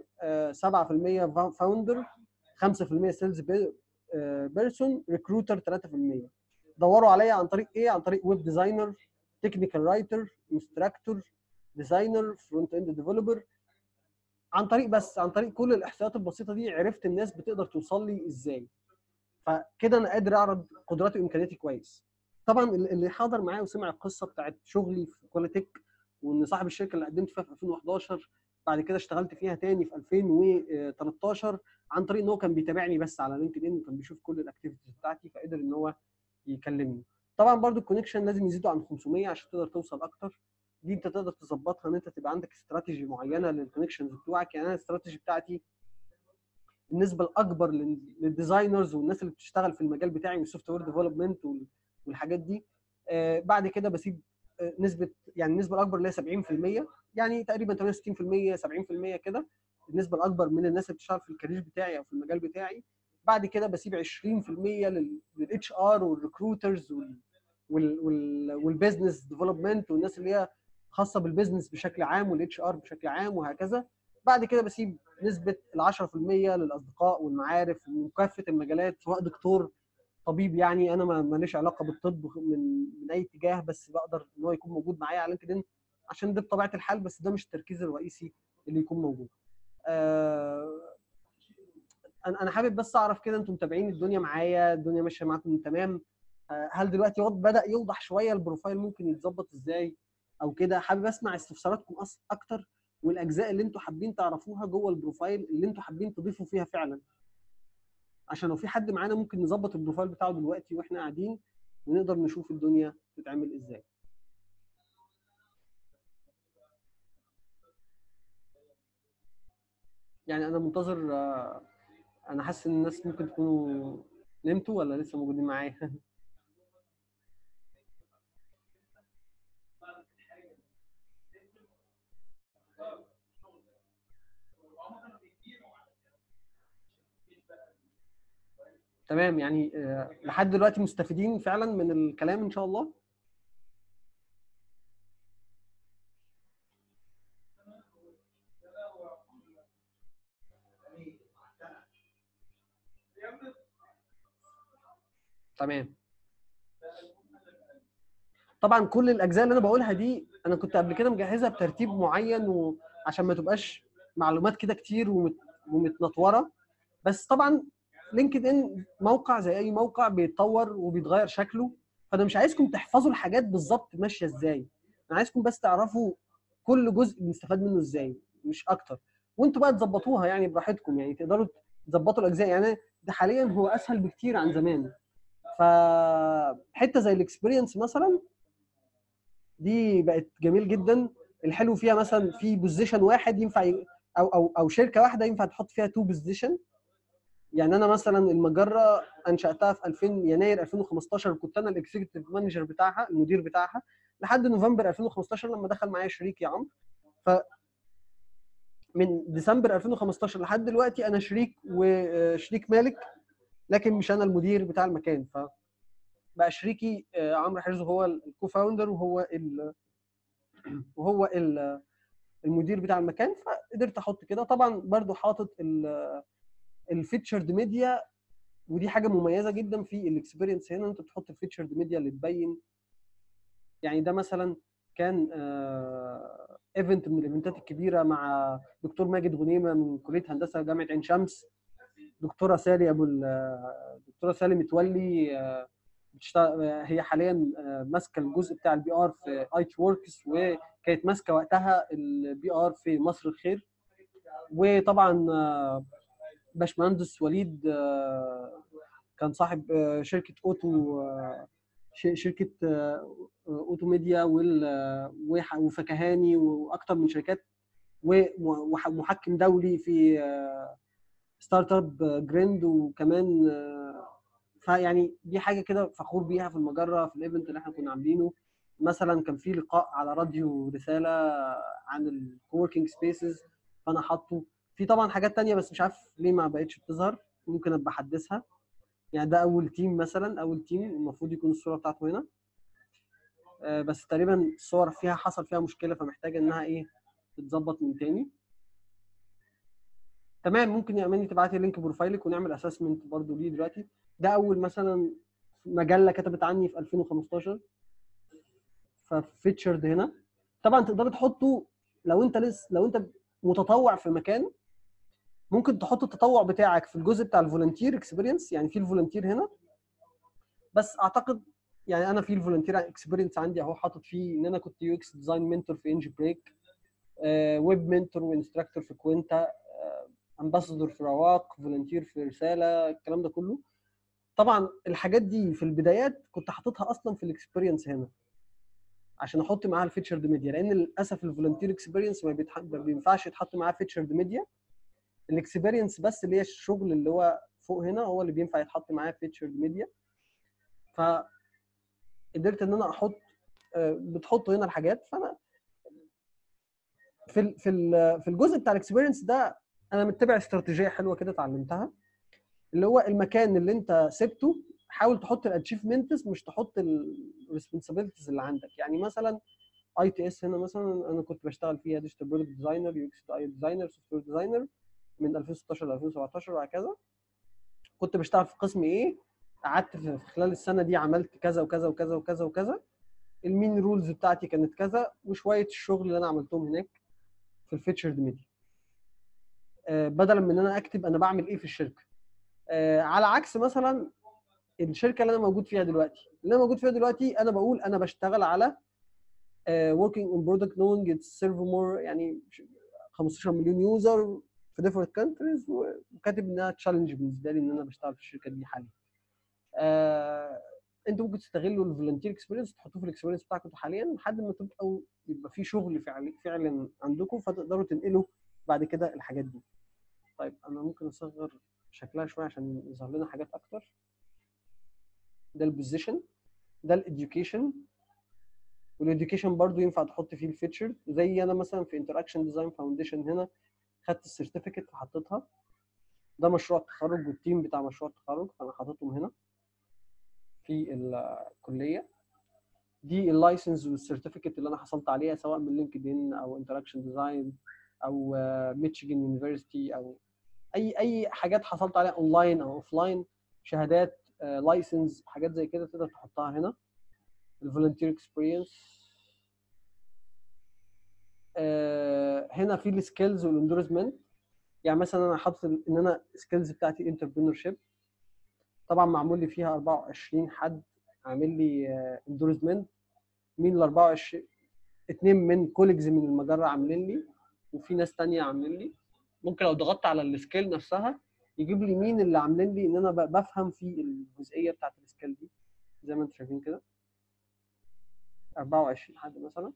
7% فاوندر 5% سيلز بيرسون ريكروتر 3% دوروا عليا عن طريق ايه عن طريق ويب ديزاينر تكنيكال رايتر انستراكتور ديزاينر فرونت اند ديفلوبر عن طريق بس عن طريق كل الاحصائيات البسيطه دي عرفت الناس بتقدر توصل لي ازاي فكده انا قادر اعرض قدراتي وامكانياتي كويس طبعا اللي حاضر معايا وسمع القصه بتاعت شغلي في كواليتك وان صاحب الشركه اللي قدمت فيها في 2011 بعد كده اشتغلت فيها تاني في 2013 عن طريق ان هو كان بيتابعني بس على لينكد ان وكان بيشوف كل الاكتيفيتيز بتاعتي فقدر ان هو يكلمني طبعا برضو الكونكشن لازم يزيدوا عن 500 عشان تقدر توصل اكتر دي انت تقدر تظبطها ان انت تبقى عندك استراتيجي معينه للكونكشنز بتوعك يعني انا الاستراتيجي بتاعتي النسبه الاكبر للديزاينرز والناس اللي بتشتغل في المجال بتاعي والسوفت وير ديفلوبمنت والحاجات دي آه بعد كده بسيب آه نسبه يعني النسبه الاكبر اللي هي 70% يعني تقريبا 68% 70% كده النسبه الاكبر من الناس اللي بتشتغل في الكارير بتاعي او في المجال بتاعي بعد كده بسيب 20% للاتش ار والريكروترز والبيزنس ديفلوبمنت والناس اللي هي خاصه بالبيزنس بشكل عام والاتش ار بشكل عام وهكذا بعد كده بسيب نسبه ال 10% للاصدقاء والمعارف من كافه المجالات سواء دكتور طبيب يعني انا ماليش علاقه بالطب من من اي اتجاه بس بقدر ان هو يكون موجود معايا على لينكدين عشان ده بطبيعه الحال بس ده مش التركيز الرئيسي اللي يكون موجود. آه انا انا حابب بس اعرف كده انتم متابعين الدنيا معايا الدنيا ماشيه معاكم تمام آه هل دلوقتي بدا يوضح شويه البروفايل ممكن يتظبط ازاي او كده حابب اسمع استفساراتكم اكتر والاجزاء اللي انتم حابين تعرفوها جوه البروفايل اللي انتم حابين تضيفوا فيها فعلا عشان لو في حد معانا ممكن نظبط البروفايل بتاعه دلوقتي واحنا قاعدين ونقدر نشوف الدنيا تتعمل ازاي يعني انا منتظر انا حاسس ان الناس ممكن تكونوا نمتوا ولا لسه موجودين معايا تمام يعني آه، لحد دلوقتي مستفيدين فعلا من الكلام ان شاء الله تمام طبعا كل الاجزاء اللي انا بقولها دي انا كنت قبل كده مجهزها بترتيب معين وعشان ما تبقاش معلومات كده كتير ومت- ومتنطوره بس طبعا لينكد ان موقع زي اي موقع بيتطور وبيتغير شكله فانا مش عايزكم تحفظوا الحاجات بالظبط ماشيه ازاي انا عايزكم بس تعرفوا كل جزء بنستفاد منه ازاي مش اكتر وانتوا بقى تظبطوها يعني براحتكم يعني تقدروا تظبطوا الاجزاء يعني ده حاليا هو اسهل بكتير عن زمان فحته زي الاكسبيرينس مثلا دي بقت جميل جدا الحلو فيها مثلا في بوزيشن واحد ينفع ي... او او او شركه واحده ينفع تحط فيها تو بوزيشن يعني انا مثلا المجره انشاتها في 2000 يناير 2015 وكنت انا الاكزيكتيف مانجر بتاعها المدير بتاعها لحد نوفمبر 2015 لما دخل معايا شريكي عمرو ف من ديسمبر 2015 لحد دلوقتي انا شريك وشريك مالك لكن مش انا المدير بتاع المكان ف بقى شريكي آه، عمرو حرز هو الكو فاوندر وهو ال وهو ال المدير بتاع المكان فقدرت احط كده طبعا برضو حاطط الفيتشرد ميديا ودي حاجه مميزه جدا في الاكسبيرينس هنا انت بتحط الفيتشرد ميديا اللي تبين يعني ده مثلا كان ايفنت من الايفنتات الكبيره مع دكتور ماجد غنيمه من كليه هندسه جامعه عين شمس دكتوره سالي ابو ال- دكتوره سالي متولي آه، بتشتغل هي حاليا آه، ماسكه الجزء بتاع البي ار في اي تي وركس وكانت ماسكه وقتها البي ار في مصر الخير وطبعا آه، باشمهندس وليد آه، كان صاحب آه، شركه اوتو آه، ش- شركه آه، اوتو ميديا وال- آه، وح- وفكهاني واكتر من شركات ومحكم دولي في آه، ستارت اب جريند وكمان آه، فيعني دي حاجه كده فخور بيها في المجره في الايفنت اللي احنا كنا عاملينه مثلا كان في لقاء على راديو رساله عن الكووركينج سبيسز فانا حاطه في طبعا حاجات تانية بس مش عارف ليه ما بقتش بتظهر ممكن ابقى احدثها يعني ده اول تيم مثلا اول تيم المفروض يكون الصوره بتاعته هنا آه، بس تقريبا الصور فيها حصل فيها مشكله فمحتاجه انها ايه تتظبط من تاني تمام ممكن يا اماني تبعتي لينك بروفايلك ونعمل اسسمنت برضو ليه دلوقتي ده اول مثلا مجله كتبت عني في 2015 ففيتشرد هنا طبعا تقدروا تحطوا لو انت لسه لو انت متطوع في مكان ممكن تحط التطوع بتاعك في الجزء بتاع الفولنتير اكسبيرينس يعني في الفولنتير هنا بس اعتقد يعني انا في الفولنتير اكسبيرينس عندي اهو حاطط فيه ان انا كنت يو اكس ديزاين منتور في انجي بريك ويب منتور وانستراكتور في كوينتا امباسادور في رواق فولنتير في رساله الكلام ده كله طبعا الحاجات دي في البدايات كنت حاططها اصلا في الاكسبيرينس هنا عشان احط معاها الفيتشرد ميديا لان للاسف الفولنتير اكسبيرينس ما, بيتح... ما بينفعش يتحط معاه فيتشرد ميديا الاكسبيرينس بس اللي هي الشغل اللي هو فوق هنا هو اللي بينفع يتحط معاه فيتشرد ميديا ف قدرت ان انا احط آه، بتحط هنا الحاجات فانا في ال في ال في الجزء بتاع الاكسبيرينس ده انا متبع استراتيجيه حلوه كده اتعلمتها اللي هو المكان اللي انت سبته حاول تحط الاتشيفمنتس مش تحط الريسبونسابيلتيز اللي عندك يعني مثلا اي تي اس هنا مثلا انا كنت بشتغل فيها ديجيتال برودكت ديزاينر يو اكس اي ديزاينر سوفت وير ديزاينر من 2016 ل 2017 وهكذا كنت بشتغل في قسم ايه قعدت في في خلال السنه دي عملت كذا وكذا وكذا وكذا وكذا المين رولز بتاعتي كانت كذا وشويه الشغل اللي انا عملتهم هناك في الفيتشرد ميديا آه، بدلا من ان انا اكتب انا بعمل ايه في الشركه آه، على عكس مثلا الشركه اللي انا موجود فيها دلوقتي اللي انا موجود فيها دلوقتي انا بقول انا بشتغل على آه، working on product knowing it serve more يعني 15 مليون يوزر في different countries وكاتب انها تشالنج بالنسبه لي ان انا بشتغل في الشركه دي حاليا آه، انتوا ممكن تستغلوا الفولنتير اكسبيرينس تحطوه في الاكسبيرينس بتاعكم حاليا لحد ما تبقوا يبقى في شغل فعلي فعلا عندكم فتقدروا تنقلوا بعد كده الحاجات دي طيب انا ممكن اصغر شكلها شويه عشان يظهر لنا حاجات اكتر ده البوزيشن ده الاديوكيشن والاديوكيشن برضو ينفع تحط فيه الفيتشر زي انا مثلا في انتراكشن ديزاين فاونديشن هنا خدت السيرتيفيكت وحطيتها ده مشروع التخرج والتيم بتاع مشروع التخرج فانا حاططهم هنا في الكليه دي اللايسنس والسيرتيفيكت اللي انا حصلت عليها سواء من لينكد ان او انتراكشن ديزاين او ميتشيجن يونيفرستي او اي اي حاجات حصلت عليها اونلاين او اوفلاين شهادات لايسنس حاجات زي كده تقدر تحطها هنا الفولنتير اكسبيرينس هنا في السكيلز والاندورسمنت يعني مثلا انا حاطط ان انا السكيلز بتاعتي انتربرينور شيب طبعا معمول لي فيها 24 حد عامل لي اندورسمنت مين ال 24 اتنين من كوليجز من المجره عاملين لي وفي ناس تانية عاملين لي ممكن لو ضغطت على السكيل نفسها يجيب لي مين اللي عاملين لي ان انا بفهم في الجزئيه بتاعت السكيل دي زي ما انتم شايفين كده 24 حد مثلا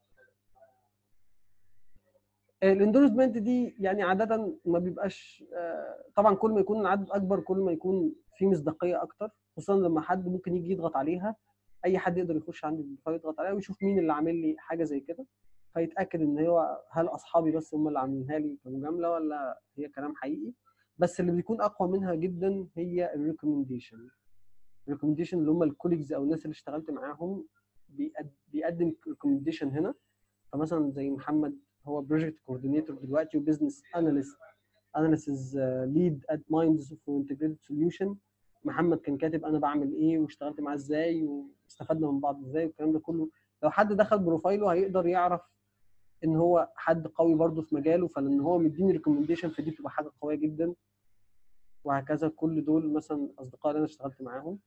الاندورسمنت دي يعني عاده ما بيبقاش طبعا كل ما يكون العدد اكبر كل ما يكون في مصداقيه اكتر خصوصا لما حد ممكن يجي يضغط عليها اي حد يقدر يخش عندي البروفايل يضغط عليها ويشوف مين اللي عامل لي حاجه زي كده فيتاكد ان هو هل اصحابي بس هم اللي عاملينها لي كمجامله ولا هي كلام حقيقي بس اللي بيكون اقوى منها جدا هي الريكومنديشن الريكومنديشن اللي هم الكوليجز او الناس اللي اشتغلت معاهم بيقدم ريكومنديشن هنا فمثلا زي محمد هو بروجكت كوردينيتور دلوقتي وبزنس اناليست اناليسز ليد ات مايندز فور انتجريتد سوليوشن محمد كان كاتب انا بعمل ايه واشتغلت معاه ازاي واستفدنا من بعض ازاي والكلام ده كله لو حد دخل بروفايله هيقدر يعرف ان هو حد قوي برضه في مجاله فلان هو مديني ريكومنديشن فدي بتبقى حاجه قويه جدا وهكذا كل دول مثلا اصدقاء اللي انا اشتغلت معاهم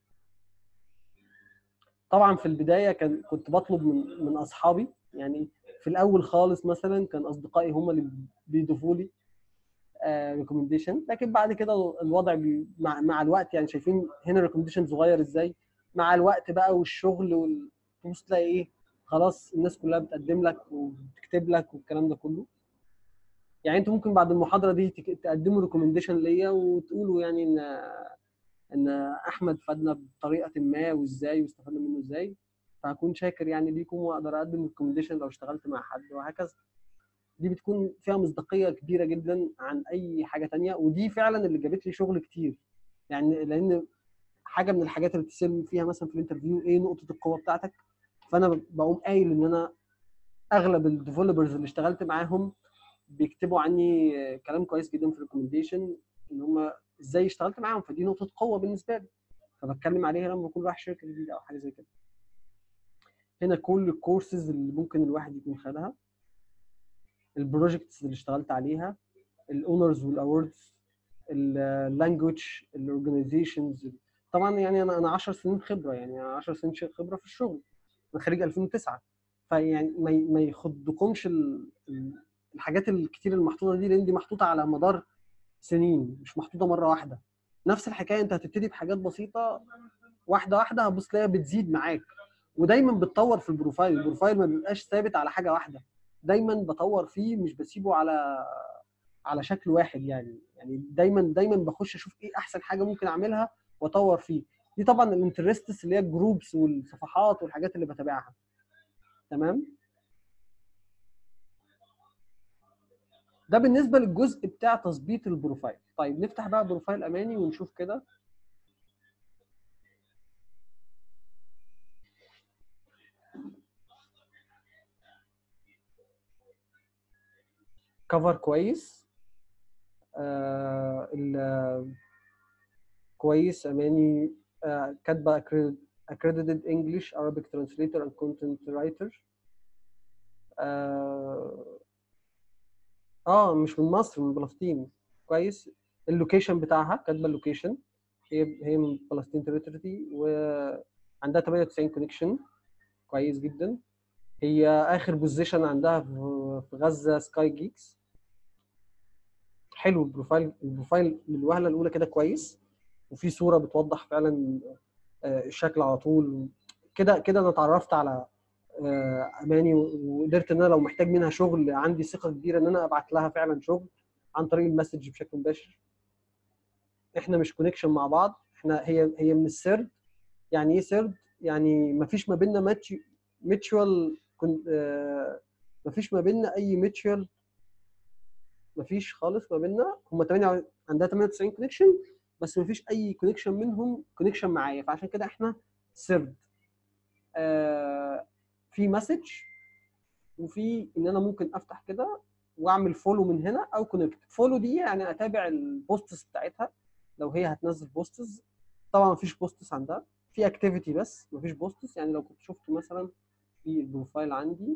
طبعا في البدايه كان كنت بطلب من من اصحابي يعني في الاول خالص مثلا كان اصدقائي هم اللي بيضيفوا لي ريكومنديشن لكن بعد كده الوضع بي مع, مع الوقت يعني شايفين هنا ريكومنديشن صغير ازاي مع الوقت بقى والشغل والفلوس تلاقي ايه خلاص الناس كلها بتقدم لك وبتكتب لك والكلام ده كله يعني انتوا ممكن بعد المحاضره دي تقدموا ريكومنديشن ليا وتقولوا يعني ان ان احمد فادنا بطريقه ما وازاي واستفدنا منه ازاي فهكون شاكر يعني ليكم واقدر اقدم ريكومنديشن لو اشتغلت مع حد وهكذا دي بتكون فيها مصداقيه كبيره جدا عن اي حاجه تانية ودي فعلا اللي جابت لي شغل كتير يعني لان حاجه من الحاجات اللي بتسال فيها مثلا في الانترفيو ايه نقطه القوه بتاعتك فانا بقوم قايل ان انا اغلب الديفلوبرز اللي اشتغلت معاهم بيكتبوا عني كلام كويس جدا في الريكومنديشن ان هم ازاي اشتغلت معاهم فدي نقطه قوه بالنسبه لي فبتكلم عليها لما بكون رايح شركه جديده او حاجه زي كده هنا كل الكورسز اللي ممكن الواحد يكون خدها البروجكتس اللي اشتغلت عليها الاونرز والاوردز اللانجوج الاورجنايزيشنز طبعا يعني انا انا 10 سنين خبره يعني 10 سنين خبره في الشغل انا خريج 2009 فيعني ما ما يخضكمش الحاجات الكتير المحطوطه دي لان دي محطوطه على مدار سنين مش محطوطه مره واحده نفس الحكايه انت هتبتدي بحاجات بسيطه واحده واحده هتبص تلاقيها بتزيد معاك ودايما بتطور في البروفايل البروفايل ما بيبقاش ثابت على حاجه واحده دايما بطور فيه مش بسيبه على على شكل واحد يعني يعني دايما دايما بخش اشوف ايه احسن حاجه ممكن اعملها واطور فيه دي طبعا الانترستس اللي هي الجروبس والصفحات والحاجات اللي بتابعها تمام ده بالنسبه للجزء بتاع تظبيط البروفايل طيب نفتح بقى بروفايل اماني ونشوف كده كفر كويس آه كويس اماني آه كاتبه accredited English Arabic translator and content writer آه, اه مش من مصر من فلسطين كويس اللوكيشن بتاعها كاتبه اللوكيشن هي هي من فلسطين تريتوري وعندها 98 كونكشن كويس جدا هي اخر بوزيشن عندها في غزه سكاي جيكس حلو البروفايل البروفايل للوهله الاولى كده كويس وفي صوره بتوضح فعلا الشكل على طول كده كده انا اتعرفت على اماني وقدرت ان انا لو محتاج منها شغل عندي ثقه كبيره ان انا ابعت لها فعلا شغل عن طريق المسج بشكل مباشر احنا مش كونكشن مع بعض احنا هي هي من السرد يعني ايه سرد يعني ما فيش ما بيننا ميتشوال ما فيش ما بيننا اي ميتشوال ما فيش خالص ما بيننا هم عندها 98 كونكشن بس ما فيش اي كونكشن منهم كونكشن معايا فعشان كده احنا سيرد آه في مسج وفي ان انا ممكن افتح كده واعمل فولو من هنا او كونكت فولو دي يعني اتابع البوستس بتاعتها لو هي هتنزل بوستس طبعا مفيش بوستس عندها في اكتيفيتي بس مفيش بوستس يعني لو كنت شفت مثلا في البروفايل عندي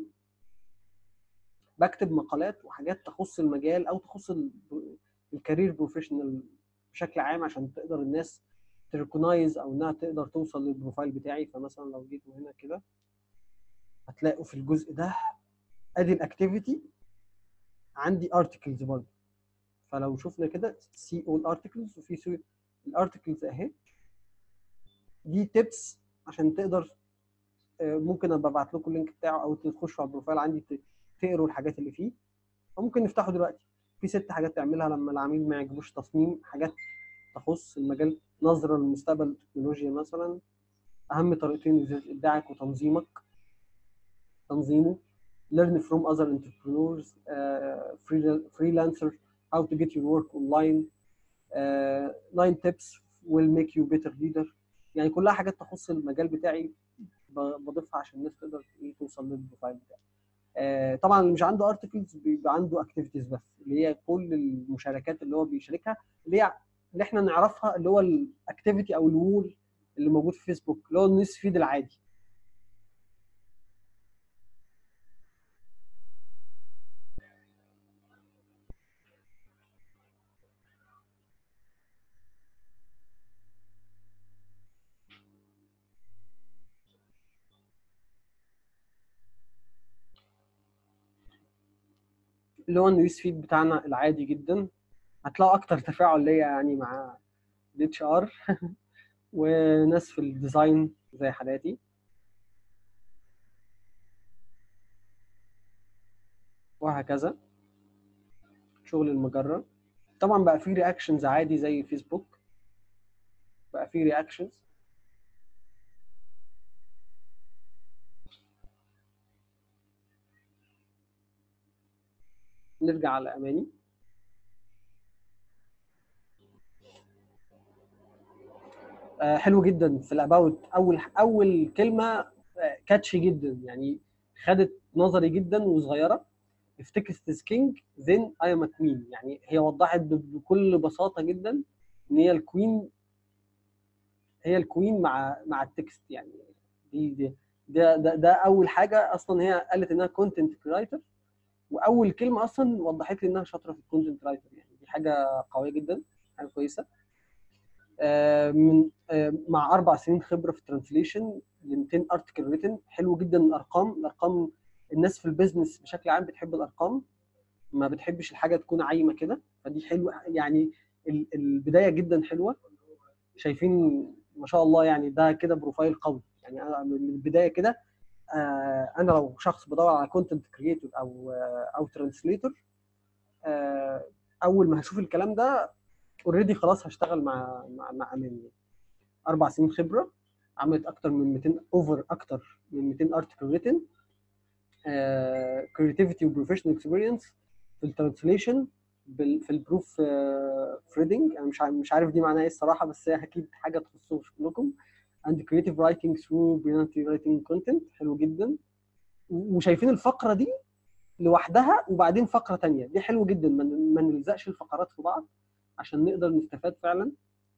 بكتب مقالات وحاجات تخص المجال او تخص الكارير بروفيشنال بشكل عام عشان تقدر الناس تريكونايز او انها تقدر توصل للبروفايل بتاعي فمثلا لو جيت هنا كده هتلاقوا في الجزء ده ادي الاكتيفيتي عندي ارتكلز برضه فلو شفنا كده سي اول ارتكلز وفي الارتكلز اهي دي تيبس عشان تقدر ممكن ابقى ابعت لكم اللينك بتاعه او تخشوا على البروفايل عندي تقروا الحاجات اللي فيه او ممكن نفتحه دلوقتي في ست حاجات تعملها لما العميل ما يعجبوش تصميم حاجات تخص المجال نظره لمستقبل التكنولوجيا مثلا اهم طريقتين لزياده ابداعك وتنظيمك تنظيمه learn from other entrepreneurs uh, freelancer how to get your work online uh, nine tips will make you better leader يعني كلها حاجات تخص المجال بتاعي بضيفها عشان الناس تقدر ايه توصل للبروفايل بتاعي آه طبعا اللي مش عنده ارتكلز بيبقى عنده اكتيفيتيز بس اللي هي كل المشاركات اللي هو بيشاركها اللي هي اللي احنا نعرفها اللي هو الاكتيفيتي او الوول اللي موجود في فيسبوك اللي هو النيوز فيد العادي اللي هو النيوز فيد بتاعنا العادي جدا هتلاقوا اكتر تفاعل ليا يعني مع الاتش ار وناس في الديزاين زي حالاتي وهكذا شغل المجرة طبعا بقى في رياكشنز عادي زي فيسبوك بقى في رياكشنز نرجع على اماني آه حلو جدا في الاباوت اول اول كلمه آه كاتشي جدا يعني خدت نظري جدا وصغيره if text is king then I am a queen يعني هي وضحت بكل بساطه جدا ان هي الكوين هي الكوين مع مع التكست يعني دي, دي ده, ده ده اول حاجه اصلا هي قالت انها كونتنت كرايتر واول كلمه اصلا وضحت لي انها شاطره في الكونتنت رايتر يعني دي حاجه قويه جدا حاجه كويسه آه من آه مع اربع سنين خبره في الترانسليشن ل 200 ارتكل ريتن حلو جدا الارقام الارقام الناس في البيزنس بشكل عام بتحب الارقام ما بتحبش الحاجه تكون عايمه كده فدي حلوه يعني البدايه جدا حلوه شايفين ما شاء الله يعني ده كده بروفايل قوي يعني انا من البدايه كده آه انا لو شخص بدور على كونتنت كريتور او آه او ترانسليتور آه اول ما هشوف الكلام ده اوريدي خلاص هشتغل مع مع مع اماني اربع سنين خبره عملت اكتر من 200 اوفر اكتر من 200 ارتكل ريتن كريتيفيتي وبروفيشنال اكسبيرينس في الترانسليشن في البروف فريدنج انا مش مش عارف دي معناها ايه الصراحه بس هي اكيد حاجه تخصكم شغلكم and creative writing through brilliantly writing content حلو جدا وشايفين الفقره دي لوحدها وبعدين فقره تانية دي حلو جدا ما نلزقش الفقرات في بعض عشان نقدر نستفاد فعلا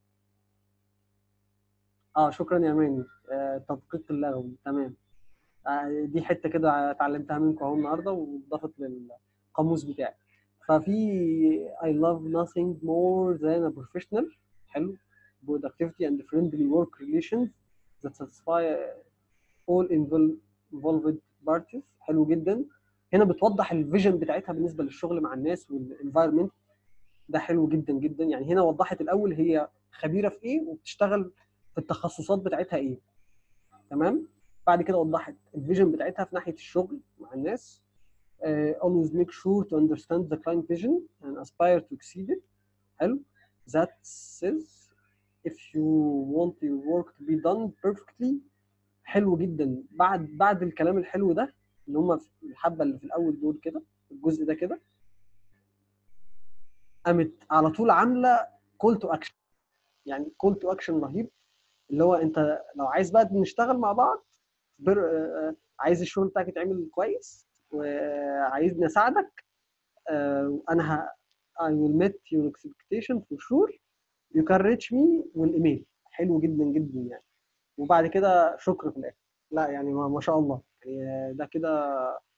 اه شكرا يا ماني آه تدقيق اللغوي تمام آه دي حته كده اتعلمتها منكم اهو النهارده وضافت للقاموس بتاعي ففي I love nothing more than a professional حلو productivity and friendly work relations that satisfy all involved parties حلو جدا هنا بتوضح الفيجن بتاعتها بالنسبه للشغل مع الناس والانفايرمنت ده حلو جدا جدا يعني هنا وضحت الاول هي خبيره في ايه وبتشتغل في التخصصات بتاعتها ايه تمام بعد كده وضحت الفيجن بتاعتها في ناحيه الشغل مع الناس uh, always make sure to understand the client vision and aspire to exceed it حلو that says if you want your work to be done perfectly حلو جدا بعد بعد الكلام الحلو ده اللي هم الحبه اللي في الاول دول كده الجزء ده كده قامت على طول عامله كول تو اكشن يعني كول تو اكشن رهيب اللي هو انت لو عايز بقى نشتغل مع بعض بر... آه، عايز الشغل بتاعك يتعمل كويس وعايزني اساعدك آه، انا ه... I will meet your expectation for sure you can reach me والايميل حلو جدا جدا يعني وبعد كده شكر في الاخر لا يعني ما, ما شاء الله يعني ده كده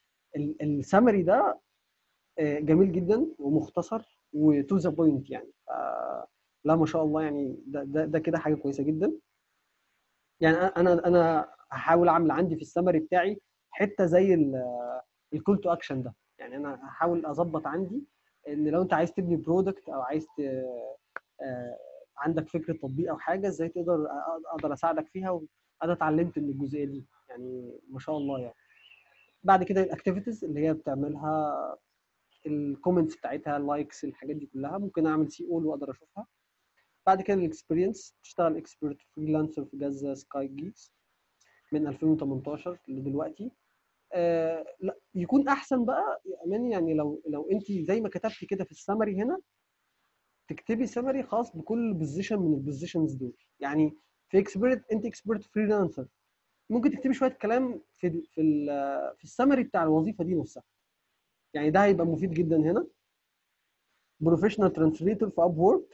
السمري ده آه، جميل جدا ومختصر وتو ذا بوينت يعني ف- لا ما شاء الله يعني ده ده, ده كده حاجه كويسه جدا يعني انا انا هحاول اعمل عندي في السمري بتاعي حته زي الكول تو اكشن ده يعني انا هحاول اظبط عندي ان لو انت عايز تبني برودكت او عايز ت... آه، عندك فكره تطبيق او حاجه ازاي تقدر اقدر اساعدك فيها وانا اتعلمت من الجزئيه دي يعني ما شاء الله يعني بعد كده الاكتيفيتيز اللي هي بتعملها الكومنتس بتاعتها اللايكس الحاجات دي كلها ممكن اعمل سي اول واقدر اشوفها بعد كده الاكسبيرينس تشتغل اكسبرت فريلانسر في جازا سكاي جيكس من 2018 لدلوقتي آه لا يكون احسن بقى يا اماني يعني لو لو انت زي ما كتبتي كده في السمري هنا تكتبي سمري خاص بكل بوزيشن من البوزيشنز دول يعني في اكسبرت انت اكسبرت فريلانسر ممكن تكتبي شويه كلام في ال في ال في السمري بتاع الوظيفه دي نفسها يعني ده هيبقى مفيد جدا هنا بروفيشنال ترانسليتور في اب وورك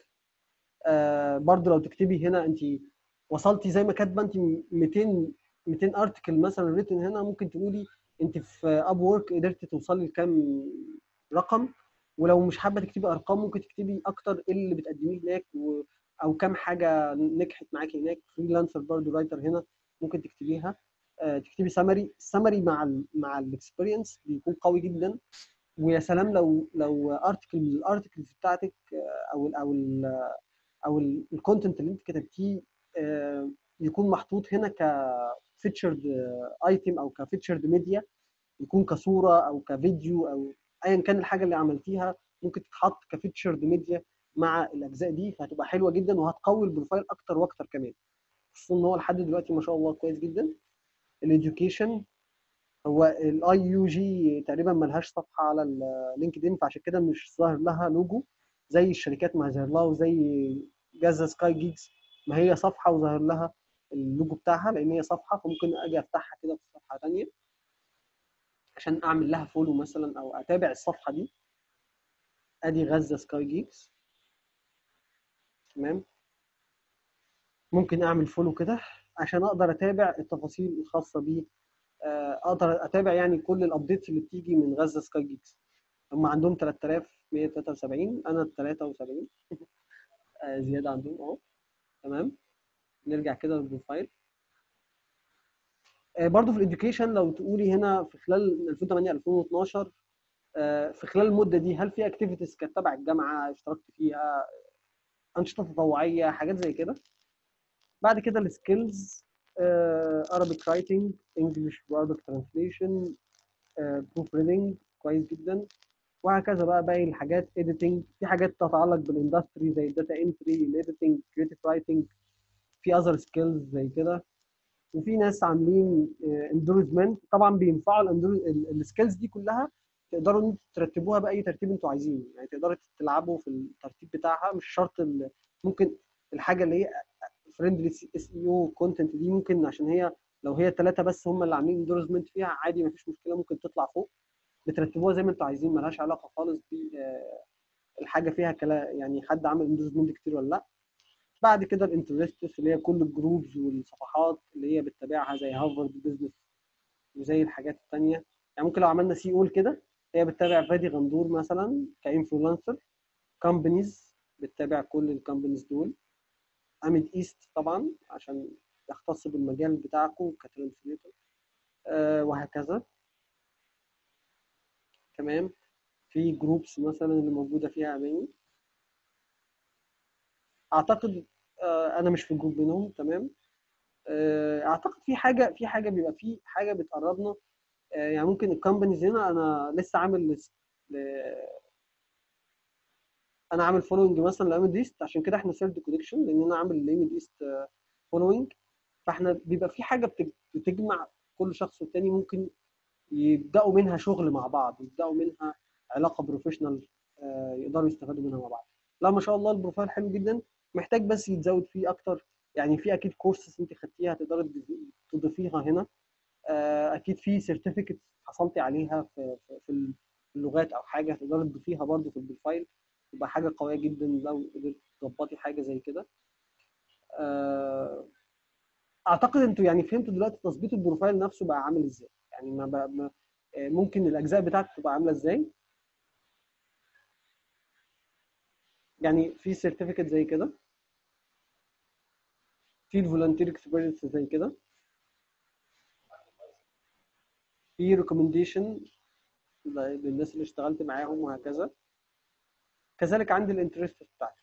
آه برضو لو تكتبي هنا انت وصلتي زي ما كاتبه انت 200 200 ارتكل مثلا ريتن هنا ممكن تقولي انت في اب وورك قدرتي توصلي لكام رقم ولو مش حابه تكتبي ارقام ممكن تكتبي اكتر ايه اللي بتقدميه هناك و... او كام حاجه نجحت معاكي هناك فريلانسر برضو رايتر هنا ممكن تكتبيها آه، تكتبي سمري السمري مع ال مع الاكسبيرينس بيكون قوي جدا ويا سلام لو لو ارتكل من الارتكلز بتاعتك آه، او ال او ال او الكونتنت اللي انت كتبتيه آه، يكون محطوط هنا كفيتشرد ايتم او كفيتشرد ميديا يكون كصوره او كفيديو او ايا كان الحاجه اللي عملتيها ممكن تتحط كفيتشرد ميديا مع الاجزاء دي فهتبقى حلوه جدا وهتقوي البروفايل اكتر واكتر كمان خصوصا ان هو لحد دلوقتي ما شاء الله كويس جدا الاديوكيشن هو الاي يو جي تقريبا ملهاش صفحه على اللينكد ان فعشان كده مش ظاهر لها لوجو زي الشركات ما ظاهر لها وزي جازا سكاي جيجز ما هي صفحه وظاهر لها اللوجو بتاعها لان هي صفحه فممكن اجي افتحها كده في صفحه ثانيه عشان اعمل لها فولو مثلا او اتابع الصفحه دي ادي غزه سكاي جيجز تمام ممكن اعمل فولو كده عشان اقدر اتابع التفاصيل الخاصه بيه آه، اقدر اتابع يعني كل الابديتس اللي بتيجي من غزه سكاي جيجز هم عندهم 3173 انا 73 آه، زياده عندهم اهو تمام نرجع كده للبروفايل آه، برضو في الاديوكيشن لو تقولي هنا في خلال 2008 2012 آه، في خلال المده دي هل في اكتيفيتيز كانت تبع الجامعه اشتركت فيها انشطه تطوعيه حاجات زي كده بعد كده السكيلز Arabic writing English Arabic translation بروف ريدنج كويس جدا وهكذا بقى باقي الحاجات editing في حاجات تتعلق بالاندستري زي الداتا انتري الايديتنج كريتيف رايتنج في اذر سكيلز زي كده وفي ناس عاملين اندورزمنت طبعا بينفعوا السكيلز دي كلها تقدروا ان انتوا ترتبوها باي ترتيب انتوا عايزينه يعني تقدروا تلعبوا في الترتيب بتاعها مش شرط ال- ممكن الحاجه اللي هي فريندلي اس اي او كونتنت دي ممكن عشان هي لو هي ثلاثه بس هم اللي عاملين اندورزمنت فيها عادي مفيش مشكله ممكن تطلع فوق بترتبوها زي ما انتوا عايزين ملهاش علاقه خالص بالحاجه فيها كلا يعني حد عامل اندورزمنت كتير ولا لا بعد كده الانترستس اللي هي كل الجروبز والصفحات اللي هي بتتابعها زي هارفارد بزنس وزي الحاجات التانية يعني ممكن لو عملنا سي اول كده هي بتتابع فادي غندور مثلا كانفلونسر كومبانيز بتتابع كل الكومبانيز دول اميد ايست طبعا عشان يختص بالمجال بتاعكم كترانسليتور آه وهكذا تمام في جروبس مثلا اللي موجوده فيها اماني اعتقد آه انا مش في جروب منهم تمام آه اعتقد في حاجه في حاجه بيبقى في حاجه بتقربنا آه يعني ممكن الكومبانيز هنا انا لسه عامل لس- ل- انا عامل فولوينج مثلا لاميد ايست عشان كده احنا سيلف كونكشن لان انا عامل لاميد ايست فولوينج فاحنا بيبقى في حاجه بتج- بتجمع كل شخص والتاني ممكن يبداوا منها شغل مع بعض يبداوا منها علاقه بروفيشنال آه، يقدروا يستفادوا منها مع بعض لا ما شاء الله البروفايل حلو جدا محتاج بس يتزود فيه اكتر يعني في اكيد كورسز انت خدتيها تقدري تضيفيها هنا آه، اكيد في سيرتيفيكت حصلتي عليها في في- في اللغات او حاجه تقدري تضيفيها برضو في البروفايل تبقى حاجه قويه جدا لو قدرت تظبطي حاجه زي كده آه، اعتقد انتوا يعني فهمتوا دلوقتي تظبيط البروفايل نفسه بقى عامل ازاي يعني ما بقى ما آه، ممكن الاجزاء بتاعته تبقى عامله ازاي يعني في سيرتيفيكت زي كده في الفولنتير اكسبيرينس زي كده في ريكومنديشن للناس اللي اشتغلت معاهم وهكذا كذلك عندي الانترست بتاعتي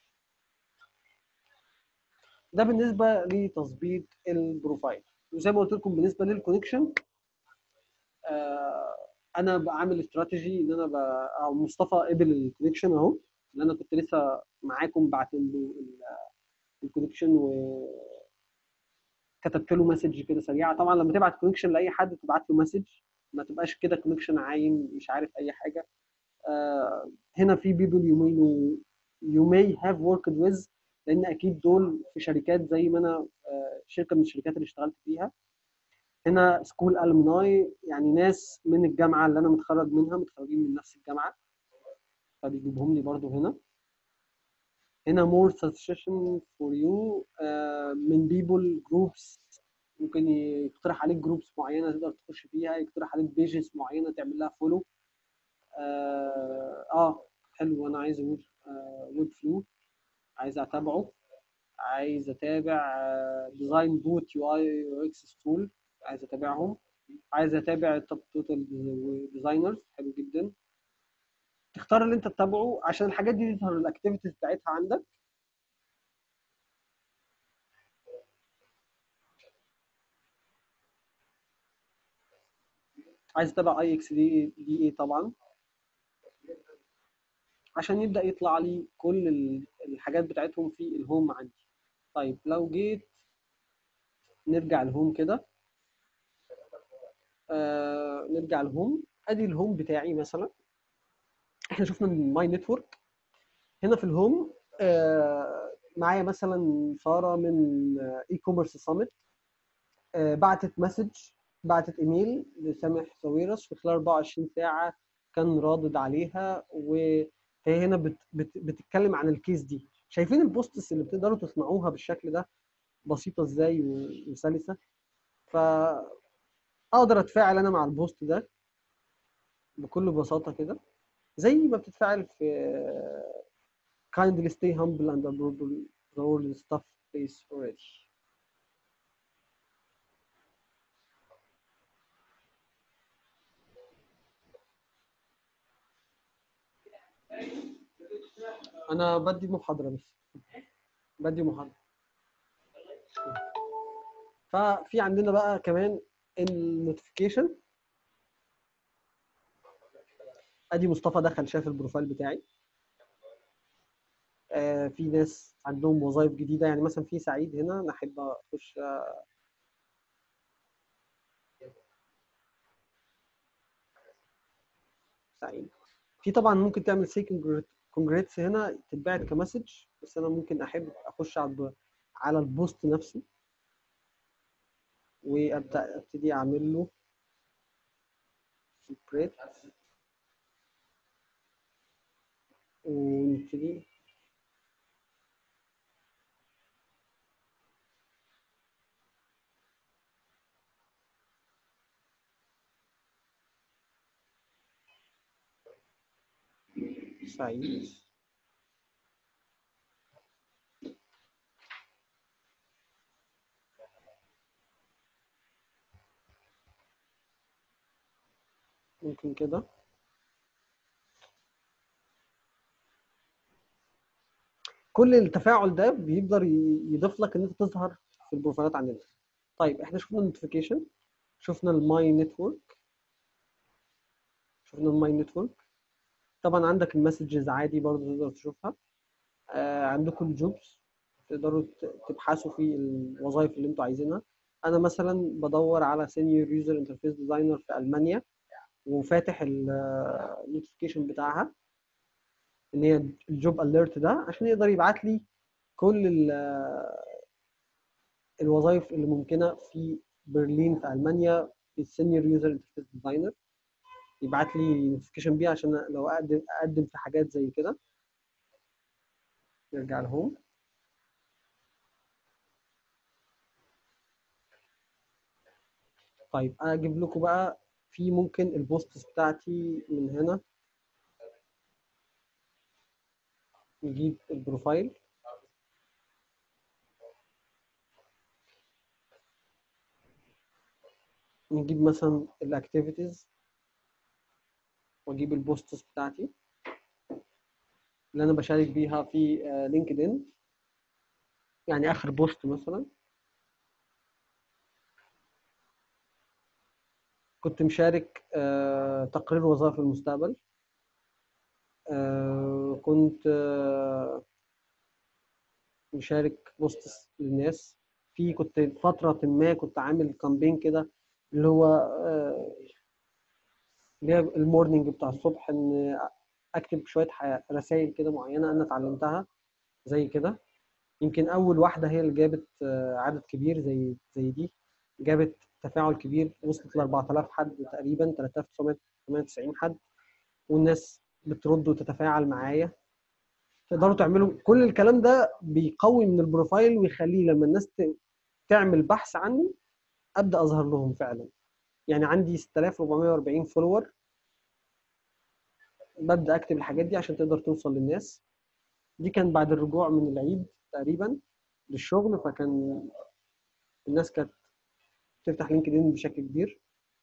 ده بالنسبه لتظبيط البروفايل وزي ما قلت لكم بالنسبه للكونكشن آه انا بعمل استراتيجي ان انا ب- او مصطفى قبل الكونكشن اهو اللي انا كنت لسه معاكم بعت له الكونكشن و كتبت له مسج كده سريعه طبعا لما تبعت كونكشن لاي حد تبعت له مسج ما تبقاش كده كونكشن عايم مش عارف اي حاجه آه هنا في بيبل يو مي يو ماي هاف وركد ويز لان اكيد دول في شركات زي ما انا آه شركه من الشركات اللي اشتغلت فيها هنا سكول المناي يعني ناس من الجامعه اللي انا متخرج منها متخرجين من نفس الجامعه فبيجيبهم لي برضو هنا هنا more suggestion for you آه، من people groups ممكن يقترح عليك جروبس معينه تقدر تخش فيها يقترح عليك بيجز معينه تعمل لها فولو اه, آه حلو انا عايز ويب آه ويب فلو عايز اتابعه عايز اتابع ديزاين بوت يو اي يو اكس تول عايز اتابعهم عايز اتابع التوب توتال ديزاينرز حلو جدا تختار اللي انت تتابعه عشان الحاجات دي تظهر الاكتيفيتيز بتاعتها عندك عايز اتابع اي اكس دي دي اي طبعا عشان يبدا يطلع لي كل ال- الحاجات بتاعتهم في الهوم عندي طيب لو جيت نرجع الهوم كده آه نرجع الهوم ادي الهوم بتاعي مثلا احنا شفنا ماي نتورك هنا في الهوم آه معايا مثلا ساره من اي كوميرس سامت بعتت مسج بعتت ايميل لسامح ساويرس في خلال 24 ساعه كان رادد عليها وهي هنا بت بت بتتكلم عن الكيس دي شايفين البوستس اللي بتقدروا تصنعوها بالشكل ده بسيطه ازاي و- وسلسه فاقدر اتفاعل انا مع البوست ده بكل بساطه كده زي ما بتتفاعل في kindly stay humble and adorable the world stuff is already انا بدي محاضره بس بدي محاضره ففي عندنا بقى كمان النوتيفيكيشن ادي مصطفى دخل شاف البروفايل بتاعي آه في ناس عندهم وظائف جديده يعني مثلا في سعيد هنا انا احب اخش آه، سعيد في طبعا ممكن تعمل سي كونجريتس هنا تتبعت كمسج بس انا ممكن احب اخش على الب- على البوست نفسه وابدا ابتدي اعمل له سبريت ونبتدي سعيد ممكن كده كل التفاعل ده بيقدر ي- يضيف لك ان انت تظهر في البروفايلات عندنا طيب احنا شفنا النوتيفيكيشن شفنا الماي نتورك شفنا الماي نتورك طبعا عندك المسجز عادي برضه تقدر تشوفها آه عندكم الجوبز تقدروا ت- تبحثوا في الوظائف اللي انتوا عايزينها انا مثلا بدور على سينيور يوزر انترفيس ديزاينر في المانيا وفاتح النوتيفيكيشن بتاعها ان هي الجوب اليرت ده عشان يقدر يبعت لي كل ال- الوظائف اللي ممكنه في برلين في المانيا في السينيور يوزر انترفيس ديزاينر يبعت لي نوتيفيكيشن بيه عشان لو اقدم اقدم في حاجات زي كده نرجع لهوم طيب انا اجيب لكم بقى في ممكن البوستس بتاعتي من هنا نجيب البروفايل نجيب مثلا الاكتيفيتيز واجيب البوستس بتاعتي اللي انا بشارك بيها في لينكد ان يعني اخر بوست مثلا كنت مشارك آه، تقرير وظائف المستقبل آه، كنت آه، مشارك بوستس للناس في كنت فترة ما كنت عامل كامبين كده اللي هو آه، اللي هي المورنينج بتاع الصبح ان اكتب شوية رسائل كده معينة انا اتعلمتها زي كده يمكن اول واحدة هي اللي جابت آه، عدد كبير زي زي دي جابت تفاعل كبير وصلت ل 4000 حد تقريبا 3998 حد والناس بترد وتتفاعل معايا تقدروا تعملوا كل الكلام ده بيقوي من البروفايل ويخليه لما الناس ت- تعمل بحث عني ابدا اظهر لهم فعلا يعني عندي 6440 فولور ببدا اكتب الحاجات دي عشان تقدر توصل للناس دي كان بعد الرجوع من العيد تقريبا للشغل فكان الناس كانت تفتح لينكد ان بشكل كبير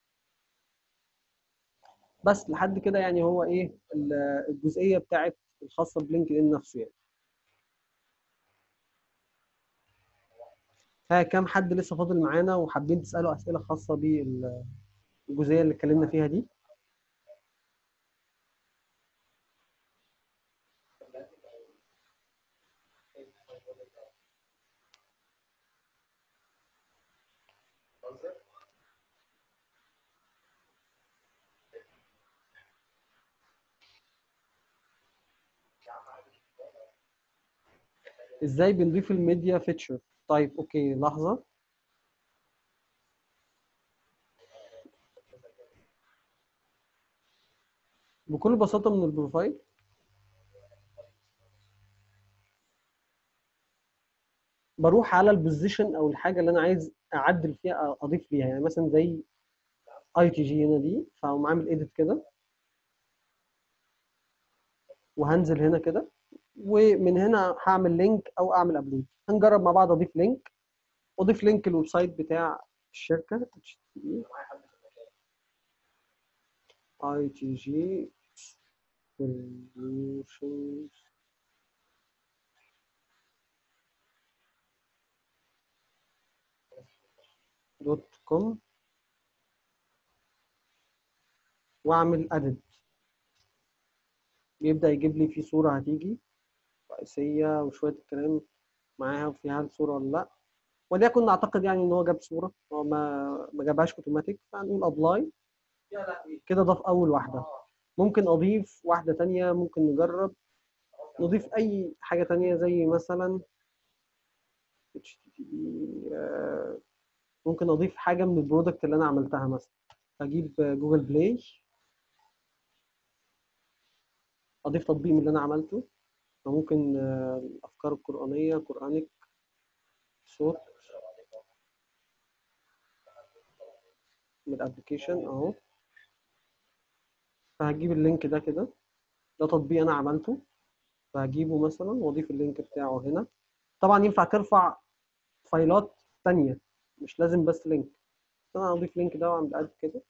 بس لحد كده يعني هو ايه ال- الجزئيه بتاعت الخاصه بلينكد ان نفسه يعني ها كام حد لسه فاضل معانا وحابين تسالوا اسئله خاصه بالجزئيه اللي اتكلمنا فيها دي ازاي بنضيف الميديا فيتشر طيب اوكي لحظه بكل بساطه من البروفايل بروح على البوزيشن او الحاجه اللي انا عايز اعدل فيها أو اضيف ليها يعني مثلا زي اي تي جي هنا دي فاقوم عامل ايديت كده وهنزل هنا كده ومن هنا هعمل لينك او اعمل ابلود هنجرب مع بعض اضيف لينك اضيف لينك الويب سايت بتاع الشركه اي تي جي solutions دوت كوم واعمل ادد بيبدا يجيب لي في صوره هتيجي رئيسيه وشويه الكلام معاها وفيها الصوره ولا لا وليكن نعتقد يعني ان هو جاب صوره هو ما ما جابهاش اوتوماتيك فهنقول ابلاي كده ضاف اول واحده ممكن اضيف واحده تانية ممكن نجرب نضيف اي حاجه تانية زي مثلا HTTP آه، ممكن اضيف حاجه من البرودكت اللي انا عملتها مثلا اجيب جوجل بلاي اضيف تطبيق من اللي انا عملته فممكن آه، الافكار القرانيه قرانك صوت من الابلكيشن اهو فهجيب اللينك ده كده ده تطبيق انا عملته فهجيبه مثلا واضيف اللينك بتاعه هنا طبعا ينفع ترفع فايلات تانية مش لازم بس لينك انا اضيف لينك ده واعمل اد كده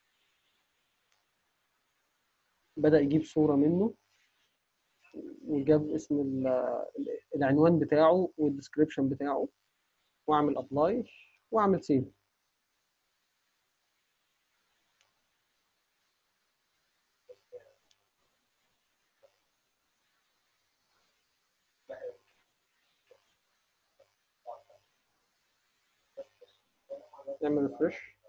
بدأ يجيب صورة منه وجاب اسم ال- العنوان بتاعه والديسكريبشن بتاعه واعمل ابلاي واعمل سيف نعمل ريفرش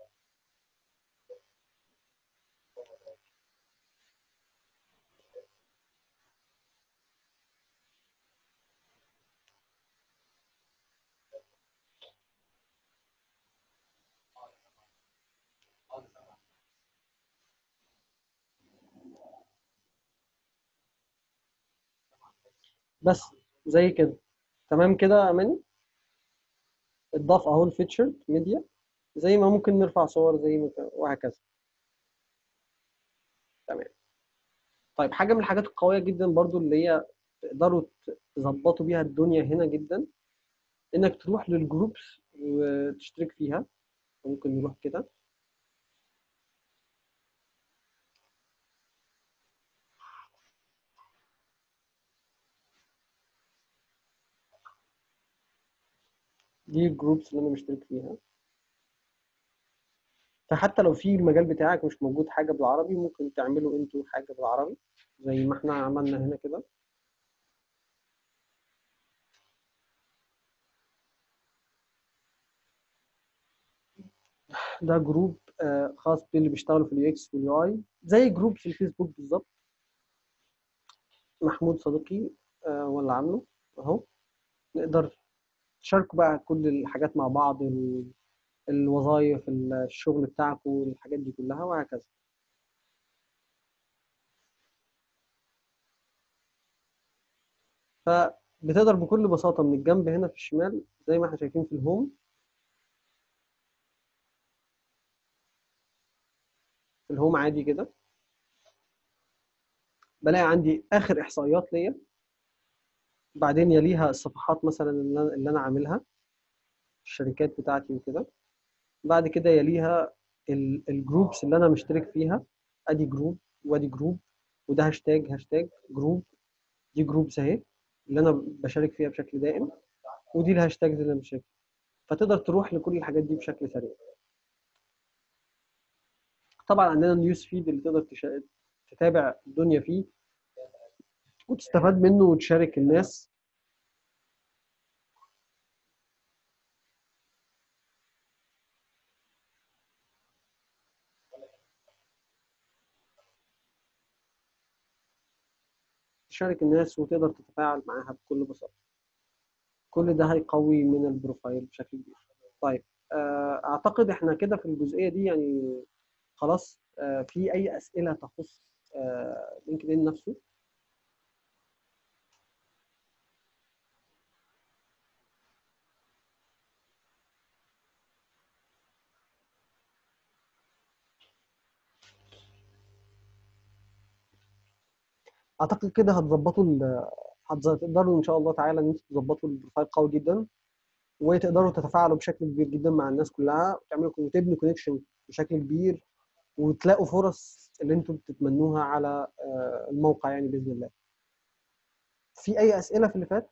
بس زي كده تمام كده يا اماني اتضاف اهو الفيتشر ميديا زي ما ممكن نرفع صور زي ما وهكذا تمام طيب حاجه من الحاجات القويه جدا برضو اللي هي تقدروا تظبطوا بيها الدنيا هنا جدا انك تروح للجروبس وتشترك فيها ممكن نروح كده دي الجروبس اللي انا مشترك فيها فحتى لو في المجال بتاعك مش موجود حاجه بالعربي ممكن تعملوا انتوا حاجه بالعربي زي ما احنا عملنا هنا كده ده جروب آه، خاص باللي بيشتغلوا في اليو اكس واليو اي زي جروب في الفيسبوك بالظبط محمود صديقي آه، هو اللي عامله اهو نقدر تشاركوا بقى كل الحاجات مع بعض ال- الوظائف الشغل بتاعكم الحاجات دي كلها وهكذا فبتقدر بكل بساطة من الجنب هنا في الشمال زي ما احنا شايفين في الهوم في الهوم عادي كده بلاقي عندي آخر إحصائيات ليا بعدين يليها الصفحات مثلا اللي أنا, اللي أنا عاملها الشركات بتاعتي وكده بعد كده يليها ال- الجروبس اللي أنا مشترك فيها أدي جروب وأدي جروب وده هاشتاج هاشتاج جروب دي جروبس أهي اللي أنا بشارك فيها بشكل دائم ودي الهاشتاج اللي أنا بشارك فتقدر تروح لكل الحاجات دي بشكل سريع طبعا عندنا النيوز فيد اللي تقدر تشا... تتابع الدنيا فيه وتستفاد منه وتشارك الناس تشارك الناس وتقدر تتفاعل معاها بكل بساطة كل ده هيقوي من البروفايل بشكل كبير طيب آه، اعتقد احنا كده في الجزئية دي يعني خلاص آه، في اي اسئلة تخص آه، لينكد ان نفسه اعتقد كده هتظبطوا ال- هتقدروا ان شاء الله تعالى ان انتوا تظبطوا البروفايل قوي جدا وتقدروا تتفاعلوا بشكل كبير جدا مع الناس كلها وتعملوا وتبنوا كونكشن بشكل كبير وتلاقوا فرص اللي انتم بتتمنوها على آه، الموقع يعني باذن الله. في اي اسئله في اللي فات؟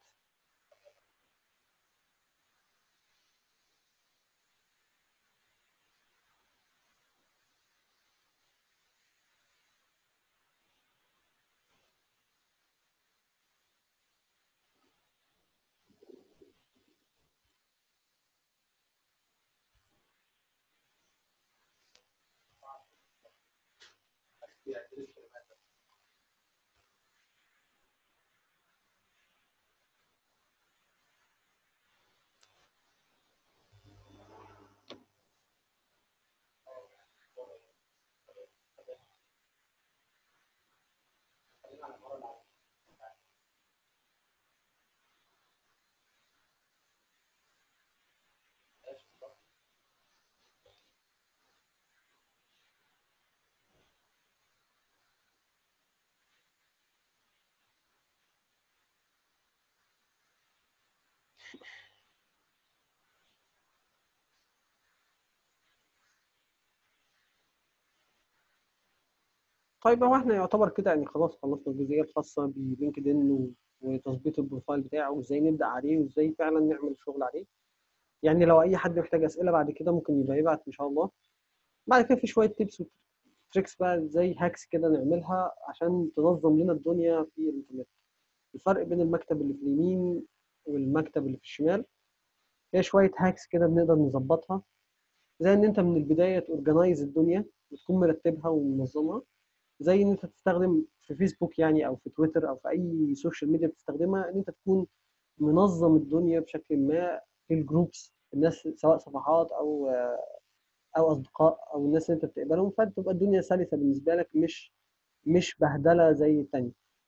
طيب هو احنا يعتبر كده يعني خلاص خلصنا الجزئيه الخاصه بلينكد ان و- وتظبيط البروفايل بتاعه وازاي نبدا عليه وازاي فعلا نعمل شغل عليه. يعني لو اي حد محتاج اسئله بعد كده ممكن يبقى يبعت ان شاء الله. بعد كده في شويه تيبس وتريكس بقى زي هاكس كده نعملها عشان تنظم لنا الدنيا في الانترنت. الفرق بين المكتب اللي في اليمين والمكتب اللي في الشمال هي شويه هاكس كده بنقدر نظبطها زي ان انت من البدايه تورجنايز الدنيا وتكون مرتبها ومنظمها زي ان انت تستخدم في فيسبوك يعني او في تويتر او في اي سوشيال ميديا بتستخدمها ان انت تكون منظم الدنيا بشكل ما في الجروبس الناس سواء صفحات او او اصدقاء او الناس اللي انت بتقبلهم فتبقى الدنيا سلسه بالنسبه لك مش مش بهدله زي التانية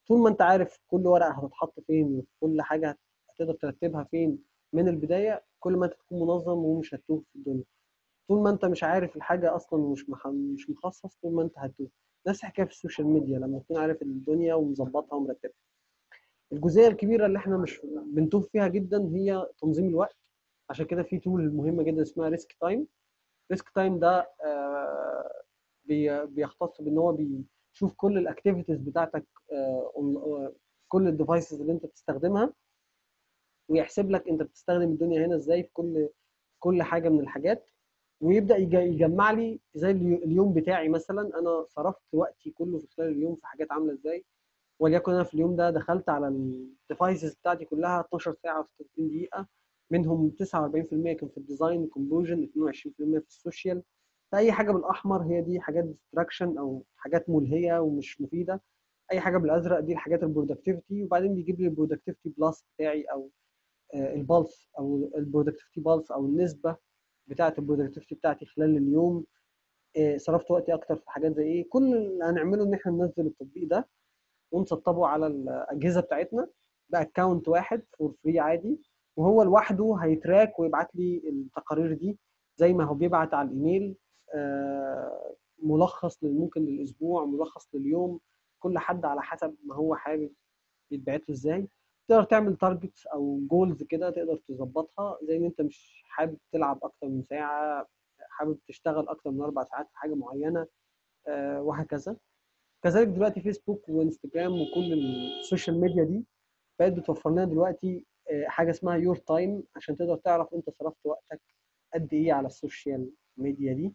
طول ما انت عارف كل ورقه هتتحط فين وكل حاجه هتقدر ترتبها فين من البدايه كل ما انت تكون منظم ومش هتتوه في الدنيا طول ما انت مش عارف الحاجه اصلا ومش مح... مش مخصص طول ما انت هتتوه نفس الحكايه في السوشيال ميديا لما تكون عارف الدنيا ومظبطها ومرتبها الجزئيه الكبيره اللي احنا مش بنتوه فيها جدا هي تنظيم الوقت عشان كده في تول مهمه جدا اسمها ريسك تايم ريسك تايم ده آه، بي- بيختص بان هو بيشوف كل الاكتيفيتيز بتاعتك آه، on- آه، كل الديفايسز اللي انت بتستخدمها ويحسب لك انت بتستخدم الدنيا هنا ازاي في كل كل حاجه من الحاجات ويبدا يج- يجمع لي زي اليو- اليوم بتاعي مثلا انا صرفت وقتي كله في خلال اليوم في حاجات عامله ازاي وليكن انا في اليوم ده دخلت على الديفايسز بتاعتي كلها 12 ساعه و36 دقيقه منهم 49% كان في الديزاين كومبوجن 22% في السوشيال فاي حاجه بالاحمر هي دي حاجات ديستراكشن او حاجات ملهيه ومش مفيده اي حاجه بالازرق دي الحاجات البرودكتيفيتي وبعدين بيجيب لي البرودكتيفيتي بلس بتاعي او آه، البلس او البرودكتيفيتي بالس او النسبه بتاعه البرودكتيفيتي بتاعتي خلال اليوم آه، صرفت وقتي اكتر في حاجات زي ايه كل اللي هنعمله ان احنا ننزل التطبيق ده ونسطبه على الاجهزه بتاعتنا باكونت واحد فور فري عادي وهو لوحده هيتراك ويبعت لي التقارير دي زي ما هو بيبعت على الايميل آه، ملخص لل- ممكن للاسبوع ملخص لليوم كل حد على حسب ما هو حابب يتبعت له ازاي تقدر تعمل تارجتس او جولز كده تقدر تظبطها زي ان انت مش حابب تلعب اكتر من ساعه حابب تشتغل اكتر من اربع ساعات في حاجه معينه آه، وهكذا كذلك دلوقتي فيسبوك وانستجرام وكل السوشيال ميديا دي بقت بتوفر لنا دلوقتي آه، حاجه اسمها يور تايم عشان تقدر تعرف انت صرفت وقتك قد ايه على السوشيال ميديا دي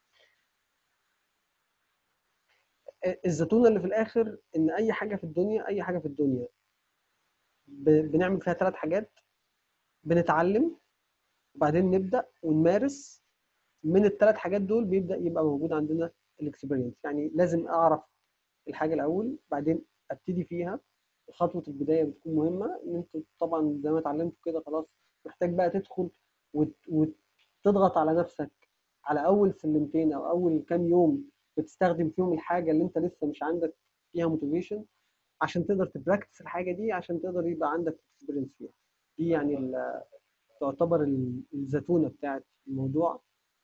آه، الزتونه اللي في الاخر ان اي حاجه في الدنيا اي حاجه في الدنيا ب- بنعمل فيها ثلاث حاجات بنتعلم وبعدين نبدا ونمارس من الثلاث حاجات دول بيبدا يبقى موجود عندنا الاكسبيرينس يعني لازم اعرف الحاجه الاول بعدين ابتدي فيها خطوه البدايه بتكون مهمه ان انت طبعا زي ما اتعلمت كده خلاص محتاج بقى تدخل وت- وتضغط على نفسك على اول سلمتين او اول كام يوم بتستخدم فيهم الحاجه اللي انت لسه مش عندك فيها موتيفيشن عشان تقدر تبراكتس الحاجه دي عشان تقدر يبقى عندك اكسبيرينس فيها دي يعني ال- تعتبر ال- الزتونه بتاعت الموضوع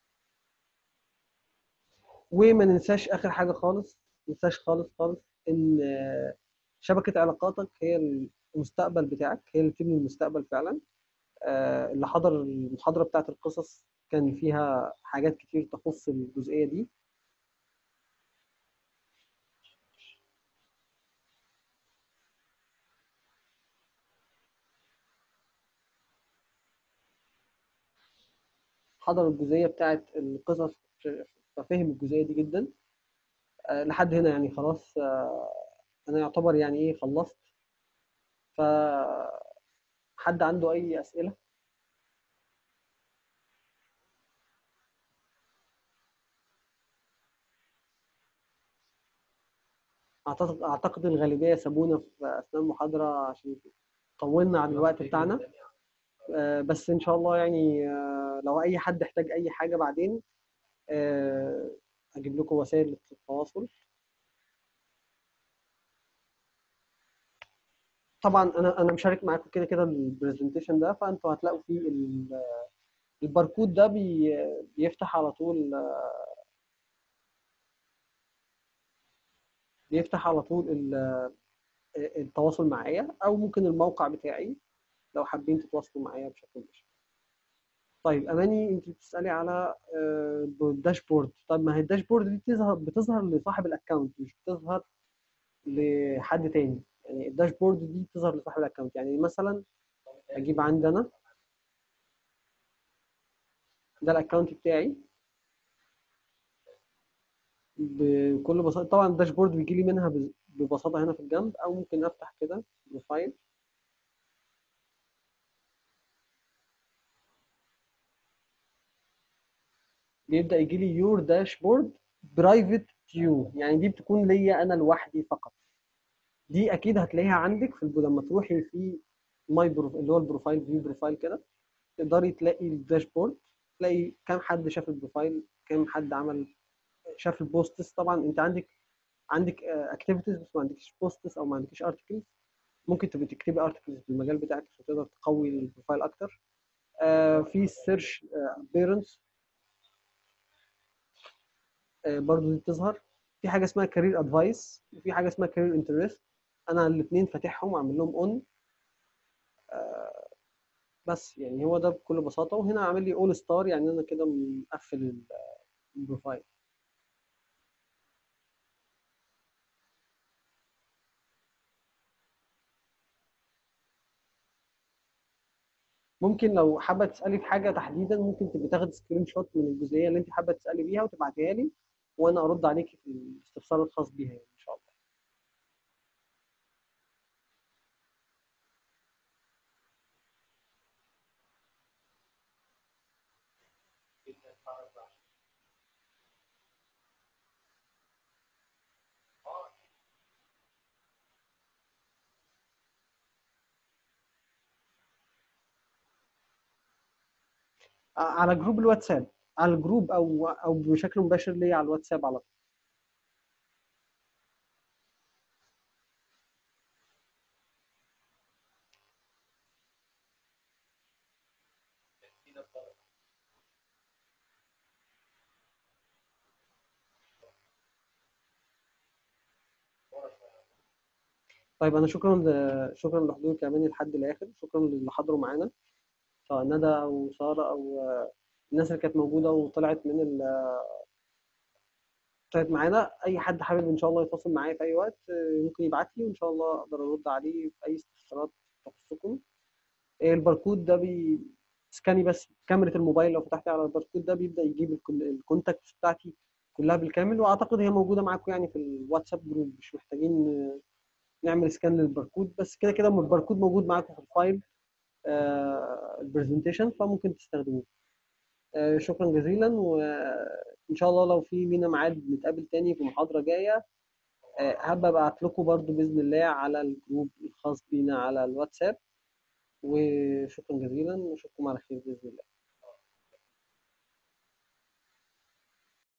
وما ننساش اخر حاجه خالص ما ننساش خالص خالص ان آه، شبكه علاقاتك هي المستقبل بتاعك هي اللي بتبني المستقبل فعلا آه، اللي حضر المحاضره بتاعت القصص كان فيها حاجات كتير تخص الجزئيه دي حضر الجزئيه بتاعت القصص ففهم الجزئيه دي جدا آه، لحد هنا يعني خلاص آه، انا يعتبر يعني ايه خلصت ف حد عنده اي اسئله اعتقد اعتقد الغالبيه سابونا في اثناء المحاضره عشان طولنا عن الوقت بتاعنا آه، بس ان شاء الله يعني آه، لو اي حد احتاج اي حاجه بعدين آه، اجيب لكم وسائل التواصل طبعا انا انا مشارك معاكم كده كده البرزنتيشن ده فانتوا هتلاقوا فيه ال- الباركود ده بي بيفتح على طول بيفتح على طول ال- التواصل معايا او ممكن الموقع بتاعي لو حابين تتواصلوا معايا بشكل مباشر طيب اماني انت بتسالي على آه، الداشبورد طب ما هي الداشبورد دي بتظهر بتظهر لصاحب الاكونت مش بتظهر لحد تاني يعني الداشبورد دي بتظهر لصاحب الاكونت يعني مثلا اجيب عندي انا ده الاكونت بتاعي بكل بساطه طبعا الداشبورد بيجي لي منها بز- ببساطه هنا في الجنب او ممكن افتح كده بروفايل بيبدا يجي لي يور داشبورد برايفت فيو يعني دي بتكون ليا انا لوحدي فقط دي اكيد هتلاقيها عندك في الب- لما تروحي في ماي برو اللي هو البروفايل فيو بروفايل كده تقدري تلاقي الداشبورد تلاقي كام حد شاف البروفايل كام حد عمل شاف البوستس طبعا انت عندك عندك اكتيفيتيز بس ما عندكش بوستس او ما عندكش ارتكلز ممكن تبقي تكتبي ارتكلز في المجال بتاعك عشان تقدر تقوي البروفايل اكتر آه، في السيرش بيرنتس برضو دي بتظهر في حاجه اسمها كارير ادفايس وفي حاجه اسمها كارير انترست انا الاثنين فاتحهم وعامل لهم اون بس يعني هو ده بكل بساطه وهنا عامل لي اول ستار يعني انا كده مقفل ال- البروفايل ممكن لو حابه تسالي في حاجه تحديدا ممكن تبقي تاخدي سكرين شوت من الجزئيه اللي انت حابه تسالي بيها وتبعتيها لي وانا ارد عليكي في الاستفسار الخاص بيها يعني ان شاء الله آه، على جروب الواتساب على الجروب او او بشكل مباشر ليا على الواتساب على طول طيب انا شكرا ل... شكرا لحضورك يا اماني لحد الاخر شكرا للي حضروا معانا سواء ندى او ساره او آه، الناس اللي كانت موجوده وطلعت من ال... طلعت معانا اي حد حابب ان شاء الله يتواصل معايا في اي وقت آه، ممكن يبعت لي وان شاء الله اقدر ارد عليه في اي استفسارات تخصكم آه، الباركود ده بي سكاني بس كاميرا الموبايل لو فتحتي على الباركود ده بيبدا يجيب الكل- الكونتاكتس بتاعتي كلها بالكامل واعتقد هي موجوده معاكم يعني في الواتساب جروب مش محتاجين آه، نعمل سكان للباركود بس كده كده الباركود موجود معاكم في الفايل البرزنتيشن فممكن تستخدموه آه، شكرا جزيلا وان شاء الله لو في لينا ميعاد نتقابل تاني في محاضره جايه آه، هبقى ابعت لكم برضو باذن الله على الجروب الخاص بينا على الواتساب وشكرا جزيلا واشوفكم على خير باذن الله